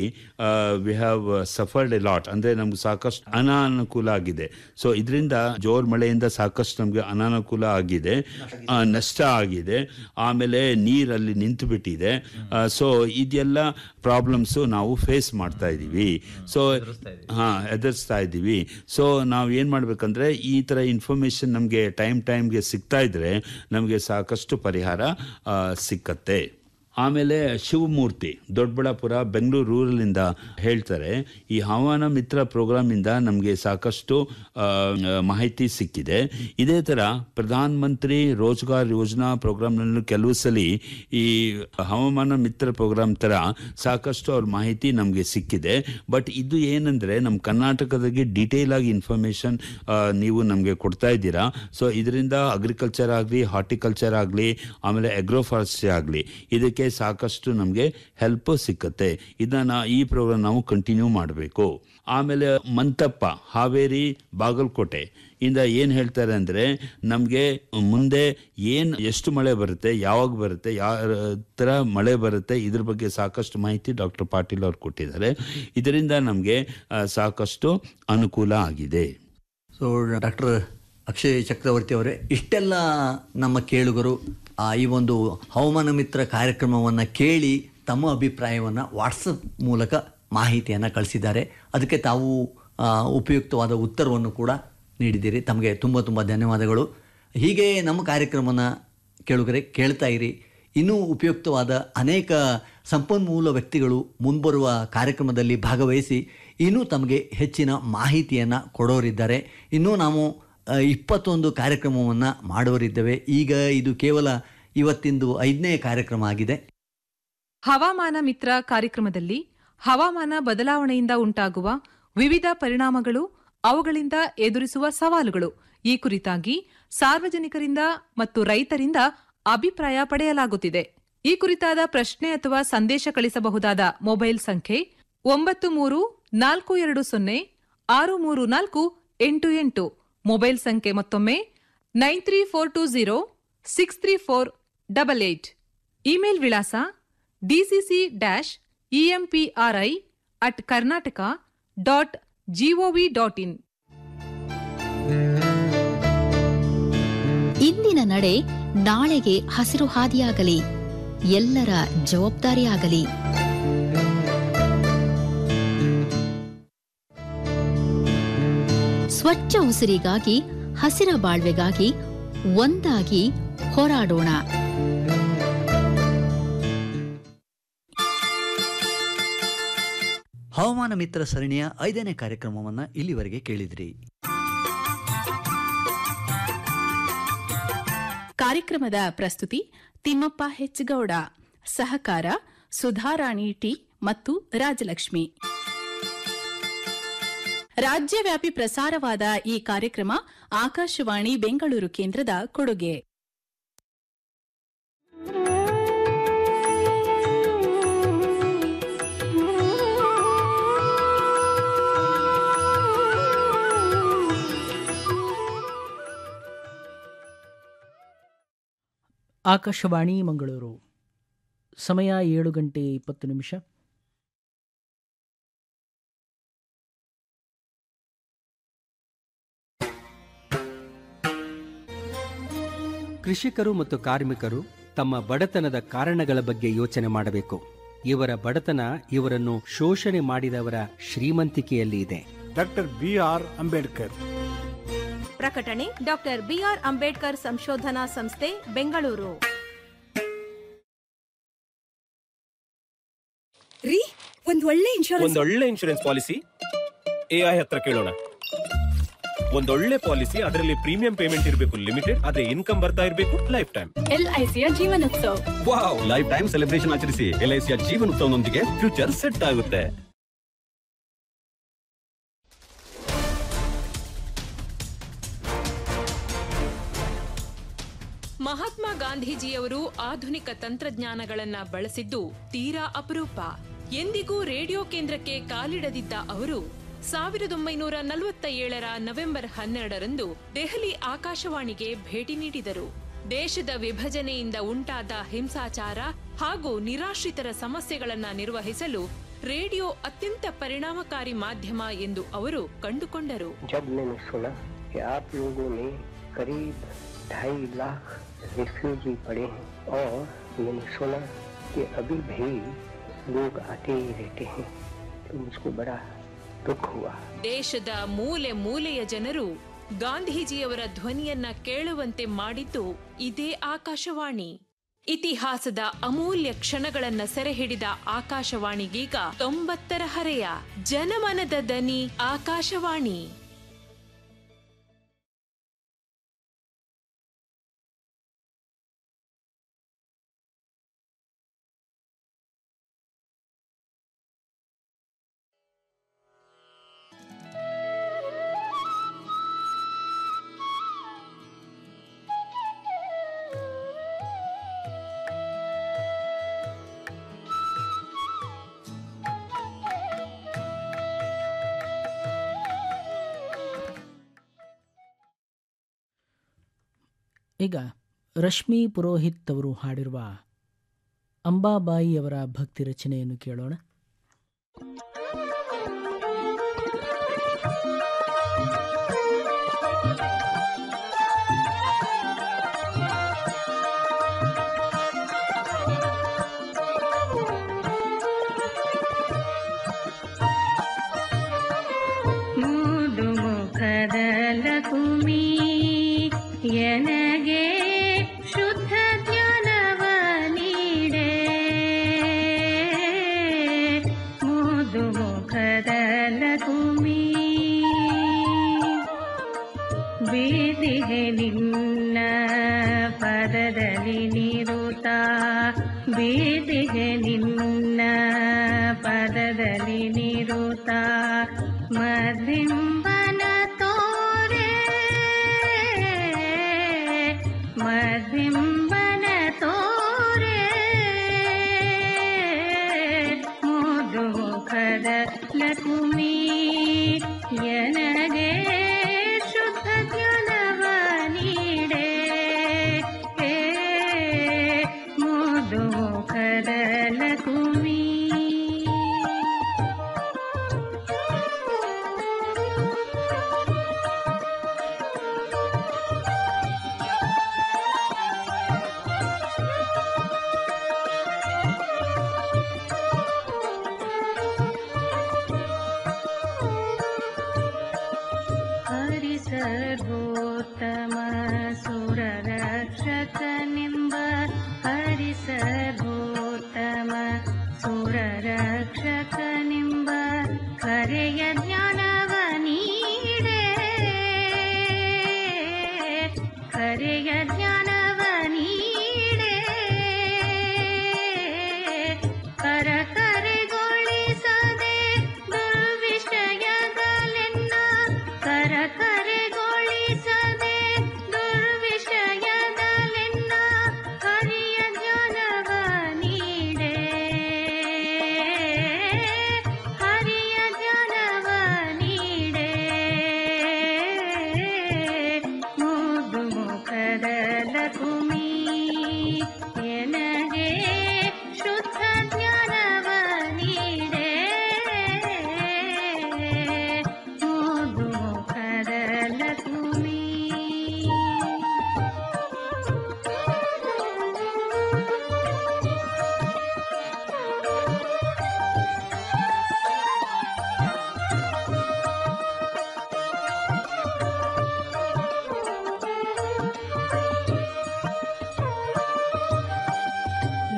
we have suffered a lot ಅಂದರೆ ನಮ್ಗೆ ಸಾಕಷ್ಟು ಅನಾನುಕೂಲ ಆಗಿದೆ ಸೊ ಇದರಿಂದ ಜೋರು ಮಳೆಯಿಂದ ಸಾಕಷ್ಟು ನಮಗೆ ಅನಾನುಕೂಲ ಆಗಿದೆ ಆ, ನಷ್ಟ ಆಗಿದೆ ಆಮೇಲೆ ನೀರಲ್ಲಿ ನಿಂತು ಬಿಟ್ಟಿದೆ ಸೊ ಇದೆಲ್ಲ ಪ್ರಾಬ್ಲಮ್ಸು ನಾವು ಫೇಸ್ ಮಾಡ್ತಾ ಇದ್ದೀವಿ ಸೊ ಹಾಂ ಎದುರಿಸ್ತಾ ಇದ್ದೀವಿ ಸೊ ನಾವು ಏನು ಮಾಡಬೇಕಂದ್ರೆ ಈ ಥರ ಇನ್ಫಾರ್ಮೇಷನ್ ನಮಗೆ ಟೈಮ್ ಟೈಮ್ಗೆ ಸಿಗ್ತಾ ಇದ್ರೆ ನಮಗೆ ಸಾಕಷ್ಟು ಪರಿಹಾರ ಆ, ಸಿಕ್ಕತ್ತೆ ಆಮೇಲೆ ಶಿವಮೂರ್ತಿ ದೊಡ್ಡಬಳ್ಳಾಪುರ ಬೆಂಗಳೂರು ರೂರಲಿಂದ ಹೇಳ್ತಾರೆ ಈ ಹವಾಮಾನ ಮಿತ್ರ ಪ್ರೋಗ್ರಾಮಿಂದ ನಮಗೆ ಸಾಕಷ್ಟು ಆ, ಮಾಹಿತಿ ಸಿಕ್ಕಿದೆ ಇದೇ ಥರ ಪ್ರಧಾನ ಮಂತ್ರಿ ರೋಜ್ಗಾರ್ ಯೋಜನಾ ಪ್ರೋಗ್ರಾಮ್ನಲ್ಲೂ ಕೆಲವು ಸಲ ಈ ಹವಾಮಾನ ಮಿತ್ರ ಪ್ರೋಗ್ರಾಮ್ ಥರ ಸಾಕಷ್ಟು ಅವ್ರ ಮಾಹಿತಿ ನಮಗೆ ಸಿಕ್ಕಿದೆ ಬಟ್ ಇದು ಏನಂದರೆ ನಮ್ಮ ಕರ್ನಾಟಕದಾಗೆ ಡೀಟೇಲ್ ಆಗಿ ಇನ್ಫಾರ್ಮೇಷನ್ ನೀವು ನಮಗೆ ಕೊಡ್ತಾ ಇದ್ದೀರಾ ಸೊ ಇದರಿಂದ ಅಗ್ರಿಕಲ್ಚರ್ ಆಗಲಿ ಹಾರ್ಟಿಕಲ್ಚರ್ ಆಗಲಿ ಆಮೇಲೆ ಅಗ್ರೋಫಾರೆಸ್ಟ್ರಿ ಆಗಲಿ ಇದಕ್ಕೆ ಸಾಕಷ್ಟು ನಮಗೆ ಹೆಲ್ಪ್ ಸಿಕ್ಕತ್ತೆ ಇದನ್ನ ಈ ಪ್ರೋಗ್ರಾಮ್ ನಾವು ಕಂಟಿನ್ಯೂ ಮಾಡಬೇಕು ಆಮೇಲೆ ಮಂತಪ್ಪ ಹಾವೇರಿ ಬಾಗಲಕೋಟೆ ಇಂದ ಏನು ಹೇಳ್ತಾರೆ ಅಂದರೆ ನಮಗೆ ಮುಂದೆ ಏನು ಎಷ್ಟು ಮಳೆ ಬರುತ್ತೆ ಯಾವಾಗ ಬರುತ್ತೆ ಯಾವ ಥರ ಮಳೆ ಬರುತ್ತೆ ಇದ್ರ ಬಗ್ಗೆ ಸಾಕಷ್ಟು ಮಾಹಿತಿ ಡಾಕ್ಟರ್ ಪಾಟೀಲ್ ಅವ್ರು ಕೊಟ್ಟಿದ್ದಾರೆ ಇದರಿಂದ ನಮಗೆ ಸಾಕಷ್ಟು ಅನುಕೂಲ ಆಗಿದೆ ಸೊ ಡಾಕ್ಟರ್ ಅಕ್ಷಯ್ ಚಕ್ರವರ್ತಿ ಅವರೇ ಇಷ್ಟೆಲ್ಲ ನಮ್ಮ ಕೇಳುಗರು ಆ, ಈ ಒಂದು ಹವಾಮಾನ ಮಿತ್ರ ಕಾರ್ಯಕ್ರಮವನ್ನು ಕೇಳಿ ತಮ್ಮ ಅಭಿಪ್ರಾಯವನ್ನು ವಾಟ್ಸಪ್ ಮೂಲಕ ಮಾಹಿತಿಯನ್ನು ಕಳಿಸಿದ್ದಾರೆ ಅದಕ್ಕೆ ತಾವು ಆ, ಉಪಯುಕ್ತವಾದ ಉತ್ತರವನ್ನು ಕೂಡ ನೀಡಿದ್ದೀರಿ ತಮಗೆ ತುಂಬ ತುಂಬ ಧನ್ಯವಾದಗಳು ಹೀಗೆ ನಮ್ಮ ಕಾರ್ಯಕ್ರಮನ ಕೇಳುಗರೆ ಕೇಳ್ತಾ ಇರಿ ಇನ್ನೂ ಉಪಯುಕ್ತವಾದ ಅನೇಕ ಸಂಪನ್ಮೂಲ ವ್ಯಕ್ತಿಗಳು ಮುಂಬರುವ ಕಾರ್ಯಕ್ರಮದಲ್ಲಿ ಭಾಗವಹಿಸಿ ಇನ್ನೂ ತಮಗೆ ಹೆಚ್ಚಿನ ಮಾಹಿತಿಯನ್ನು ಕೊಡೋರಿದ್ದಾರೆ ಇನ್ನೂ ನಾವು ಆ, ಇಪ್ಪತ್ತೊಂದು ಕಾರ್ಯಕ್ರಮವನ್ನು ಮಾಡೋರಿದ್ದೇವೆ ಈಗ ಇದು ಕೇವಲ ಇವತ್ತಿಂದು ಐದನೇ ಕಾರ್ಯಕ್ರಮ ಆಗಿದೆ ಹವಾಮಾನ ಮಿತ್ರ ಕಾರ್ಯಕ್ರಮದಲ್ಲಿ ಹವಾಮಾನ ಬದಲಾವಣೆಯಿಂದ ಉಂಟಾಗುವ ವಿವಿಧ ಪರಿಣಾಮಗಳು ಅವುಗಳಿಂದ ಎದುರಿಸುವ ಸವಾಲುಗಳು ಈ ಕುರಿತಾಗಿ ಸಾರ್ವಜನಿಕರಿಂದ ಮತ್ತು ರೈತರಿಂದ ಅಭಿಪ್ರಾಯ ಪಡೆಯಲಾಗುತ್ತಿದೆ ಈ ಕುರಿತಾದ ಪ್ರಶ್ನೆ ಅಥವಾ ಸಂದೇಶ ಕಳಿಸಬಹುದಾದ ಮೊಬೈಲ್ ಸಂಖ್ಯೆ ಒಂಬತ್ತು ಮೂರು ನಾಲ್ಕು ಎರಡು ಸೊನ್ನೆ ಆರು ಮೂರು ನಾಲ್ಕು ಎಂಟು ಎಂಟು ಮೊಬೈಲ್ ಸಂಖ್ಯೆ ಮತ್ತೊಮ್ಮೆ nine three four two zero six three four double eight email ವಿಳಾಸ DCC dash EMPRI at Karnataka dot GOV dot in ಇಂದಿನ ನಡೆ ನಾಳೆಗೆ ಹಸಿರು ಹಾದಿಯಾಗಲಿ ಎಲ್ಲರ ಜವಾಬ್ದಾರಿಯಾಗಲಿ ಸ್ವಚ್ಛ ಉಸಿರಿಗಾಗಿ ಹಸಿರ ಬಾಳ್ವೆಗಾಗಿ ಒಂದಾಗಿ ಹೋರಾಡೋಣ ಹವಾಮಾನ ಮಿತ್ರ ಸರಣಿಯ ಐದನೇ ಕಾರ್ಯಕ್ರಮವನ್ನು ಇಲ್ಲಿವರೆಗೆ ಕೇಳಿದ್ರಿ ಕಾರ್ಯಕ್ರಮದ ಪ್ರಸ್ತುತಿ ತಿಮ್ಮಪ್ಪ ಹೆಚ್ಗೌಡ ಸಹಕಾರ ಸುಧಾರಾಣಿ ಟಿ ಮತ್ತು ರಾಜಲಕ್ಷ್ಮಿ ರಾಜ್ಯವ್ಯಾಪಿ ಪ್ರಸಾರವಾದ ಈ ಕಾರ್ಯಕ್ರಮ ಆಕಾಶವಾಣಿ ಬೆಂಗಳೂರು ಕೇಂದ್ರದ ಕೊಡುಗೆ ಆಕಾಶವಾಣಿ ಮಂಗಳೂರು ಸಮಯ ಏಳು ಗಂಟೆ ಇಪ್ಪತ್ತು ನಿಮಿಷ ಕೃಷಿಕರು ಮತ್ತು ಕಾರ್ಮಿಕರು ತಮ್ಮ ಬಡತನದ ಕಾರಣಗಳ ಬಗ್ಗೆ ಯೋಚನೆ ಮಾಡಬೇಕು ಇವರ ಬಡತನ ಇವರನ್ನು ಶೋಷಣೆ ಮಾಡಿದವರ ಶ್ರೀಮಂತಿಕೆಯಲ್ಲಿ ಇದೆ ಡಾಕ್ಟರ್ ಬಿ ಆರ್ ಅಂಬೇಡ್ಕರ್ ಪ್ರಕಟಣೆ ಡಾಕ್ಟರ್ ಬಿಆರ್ ಅಂಬೇಡ್ಕರ್ ಸಂಶೋಧನಾ ಸಂಸ್ಥೆ ಬೆಂಗಳೂರು ರೀ ಒಂದ್ ಒಳ್ಳೆ ಇನ್ಶೂರೆನ್ಸ್ ಒಂದೊಳ್ಳೆ ಇನ್ಶೂರೆನ್ಸ್ ಪಾಲಿಸಿ ಎಐ ಹತ್ರ ಕೇಳೋಣ ಒಂದೊಳ್ಳೆ ಪಾಲಿಸಿ ಅದರಲ್ಲಿ ಪ್ರೀಮಿಯಂ ಪೇಮೆಂಟ್ ಇರಬೇಕು ಲಿಮಿಟೆಡ್ ಅದೇ ಇನ್ಕಮ್ ಬರ್ತಾ ಇರಬೇಕು ಲೈಫ್ ಟೈಮ್ ಎಲ್ಐಸಿಯ ಜೀವನೋತ್ಸವ ವಾವ್ ಲೈಫ್ ಟೈಮ್ ಸೆಲೆಬ್ರೇಷನ್ ಆಚರಿಸಿ ಎಲ್ಐಸಿಯ ಜೀವನೋತ್ಸವನೊಂದಿಗೆ ಫ್ಯೂಚರ್ ಸೆಟ್ ಆಗುತ್ತೆ ಮಹಾತ್ಮ ಗಾಂಧೀಜಿಯವರು ಆಧುನಿಕ ತಂತ್ರಜ್ಞಾನಗಳನ್ನ ಬಳಸಿದ್ದು ತೀರಾ ಅಪರೂಪ ಎಂದಿಗೂ ರೇಡಿಯೋ ಕೇಂದ್ರಕ್ಕೆ ಕಾಲಿಡದಿದ್ದ ಅವರು ಸಾವಿರದ ಒಂಬೈನೂರ ನಲವತ್ತ ಏಳರ ನವೆಂಬರ್ ಹನ್ನೆರಡರಂದು ದೆಹಲಿ ಆಕಾಶವಾಣಿಗೆ ಭೇಟಿ ನೀಡಿದರು ದೇಶದ ವಿಭಜನೆಯಿಂದ ಉಂಟಾದ ಹಿಂಸಾಚಾರ ಹಾಗೂ ನಿರಾಶ್ರಿತರ ಸಮಸ್ಯೆಗಳನ್ನ ನಿರ್ವಹಿಸಲು ರೇಡಿಯೋ ಅತ್ಯಂತ ಪರಿಣಾಮಕಾರಿ ಮಾಧ್ಯಮ ಎಂದು ಅವರು ಕಂಡುಕೊಂಡರು जब मैंने सुना कि आप लोगों में करीब ढाई लाख रिफ्यूजी पड़े हैं और मैंने सुना कि अभी भी लोग आते ही रहते हैं तो मुझको बड़ा दुख हुआ ದೇಶದ ಮೂಲೆ ಮೂಲೆಯ ಜನರು ಗಾಂಧೀಜಿಯವರ ಧ್ವನಿಯನ್ನ ಕೇಳುವಂತೆ ಮಾಡಿದ್ದು ಇದೇ ಆಕಾಶವಾಣಿ ಇತಿಹಾಸದ ಅಮೂಲ್ಯ ಕ್ಷಣಗಳನ್ನ ಸೆರೆಹಿಡಿದ ಆಕಾಶವಾಣಿಗೀಗ ತೊಂಬತ್ತರ ಹರೆಯ ಜನಮನದ ದನಿ ಆಕಾಶವಾಣಿ ಈಗ ರಶ್ಮಿ ಪುರೋಹಿತ್ ಅವರು ಹಾಡಿರುವ ಅಂಬಾಬಾಯಿ ಅವರ ಭಕ್ತಿ ರಚನೆಯನ್ನು ಕೇಳೋಣ ಮೂದು ಮುಖದ ಲಕುಮಿ ಎನಗೆ ಶುದ್ಧ ಜ್ಞಾನವ ನೀಡೆ ಮೂದು ಮುಖದ ಲಕುಮಿ ಬೀದಿಗೆ ನಿನ್ನ ಪದದಲ್ಲಿ ನಿರುತ ಬೀದಿಗೆ ನಿನ್ನ ಪದದಲ್ಲಿ ನಿರುತ ಮದಿಂಬನ ತೋರೆ ಮದಿಂಬನ ತೋರೆ ಮುದು ಮುಖದ ಲಕುಮಿ ಎನಗೆ ಶುದ್ಧ ಜ್ಞಾನವ ನೀಡೆ ಮುದು ಮುಖದ ಲಕುಮಿ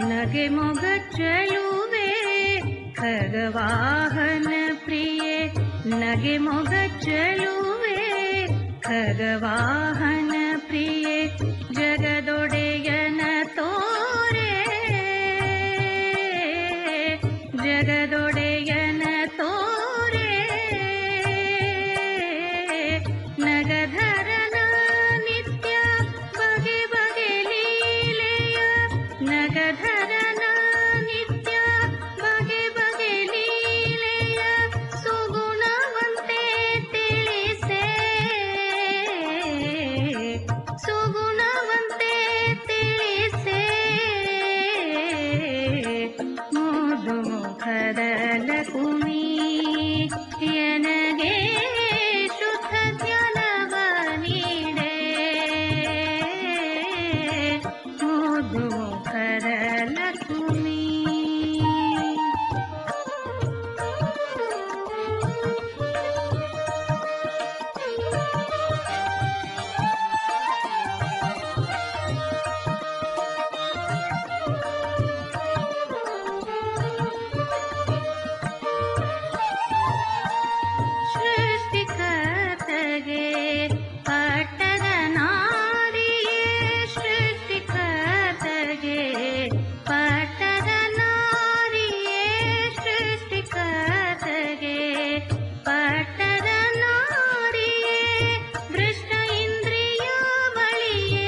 ನಗೆ ಮೊಗ ಚೆಲುವೆ ಖಗವಾಹನ ಪ್ರಿಯೆ ನಗೆ ಮೊಗ ಚೆಲುವೆ ಖಗವಾಹನ ಪ್ರಿಯೆ ಜಗದೊಡೆಯನ ತೋರೆ ಜಗದೊಡೆಯನ ತೋರೆ ನಗಧರನ ನಿತ್ಯ ಬಗೆ ಬಗೆ ಲೀಲೆಯ ನಗಧರನ ನಿತ್ಯ ಬಗೆ ಬಗೆ ಲೀಲೆಯ ಸುಗುಣವಂತೆ ತಿಳಿಸೆ ಸುಗುಣವಂತೆ ತಿಳಿಸೆ ಮುದು ಮುಖದ ಕುಮಿ ಎನಗೆ ಶುದ್ಧ ಜ್ಞಾನವ ನೀಡೆ ಮುದು ಮುಖದ ಲಕ್ಷ್ಮೀ ಸೃಷ್ಟಿಕರ್ತಗೆ ಪಟ್ಟದ ನಾರಿಯೇ ಸೃಷ್ಟಿಕರ್ತಗೆ ಪಟ್ಟದ ನಾರಿಯೇ ಸೃಷ್ಟಿಕರ್ತಗೆ ಪಟ್ಟದ ನಾರಿಯೇ ದೃಷ್ಟ ಇಂದ್ರಿಯ ಬಳಿಯೇ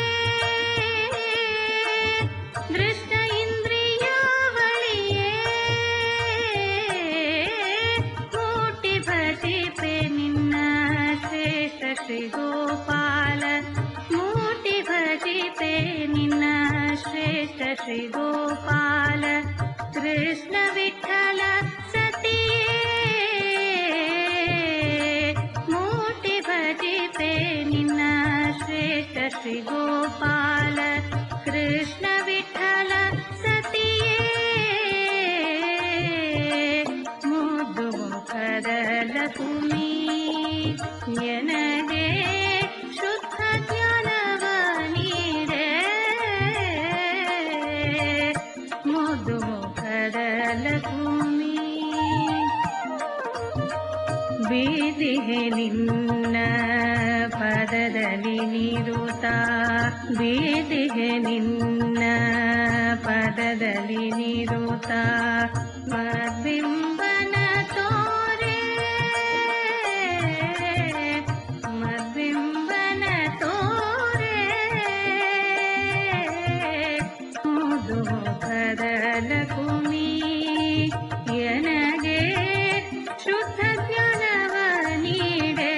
ದೃಷ್ಟ ಇಂದ್ರಿಯ ಬಳಿಯೇ ಕೋಟಿ ಭಜಿಪೆ ನಿನ್ನ ಶ್ರೇಷ್ಠ ಶ್ರೀ ಗೋಪಾಲ ಮೂಟಿ ಭಜಿಪೆ ನಿನ್ನ ಶ್ರೇಷ್ಠ ಶ್ರೀ ಗೋಪಾಲ ಕೃಷ್ಣ ವಿಠಲ ಸತಿಯೇ ಮೂಟಿ ಭಜಿಪೆ ನಿನ್ನ ಶ್ರೇಷ್ಠ ಶ್ರೀ ಗೋಪಾಲ ಕೃಷ್ಣ ವಿಠಲ ಸತಿಯೇ ಮುದ್ದು ಮುಖದ ಲಕ್ಷ್ಮೀ ಎನಗೆ ಶುದ್ಧ ಜ್ಞಾನವ ನೀಡೆ ಮುದ್ದು ಮುಖದ ಲಕ್ಷ್ಮೀ ಬೀದಿಗೆ ನಿನ್ನ ಪದದಲ್ಲಿ ನಿರುತ ಬೀದಿಗೆ ನಿನ್ನ ಪದದಲ್ಲಿ ನಿರುತ ಮದ್ಬಿಂಬನ ತೋರೆ ಮದ್ಬಿಂಬನ ತೋರೆ ಮುದು ಮುಖದ ಲಕ್ಷ್ಮೀ ಎನಗೆ ಶುದ್ಧ ಜ್ಞಾನವ ನೀಡೆ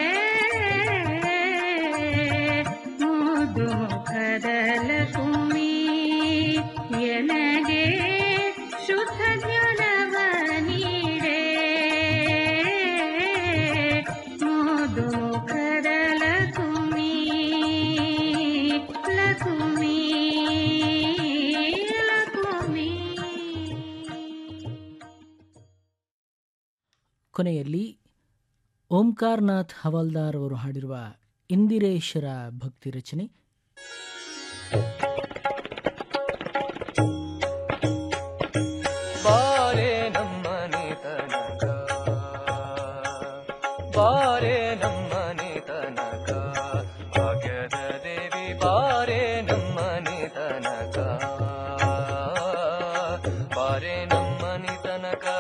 ಮುದು ಮುಖದ ಲಕ್ಷ್ಮೀ ಎನಗೆ ಶುದ್ಧ ಜ್ಞಾನವ ನೀಡೆ ಮುದು ಮುಖದ ಲಕ್ಷ್ಮೀ ಲಕ್ಷ್ಮೀ ಲಕ್ಷ್ಮೀ ಕೊನೆಯಲ್ಲಿ ಓಂಕಾರ್ನಾಥ್ ಹವಾಲ್ದಾರ್ ಅವರು ಹಾಡಿರುವ ಇಂದಿರೇಶ್ವರ ಭಕ್ತಿ ರಚನೆ ಬಾರೆ ನಮ್ಮನೆ ತನಕ ಬಾರೆ ನಮ್ಮನೆ ತನಕ ಭಾಗ್ಯದ ದೇವಿ ಬಾರೆ ನಮ್ಮನೆ ತನಕ ಬಾರೆ ನಮ್ಮ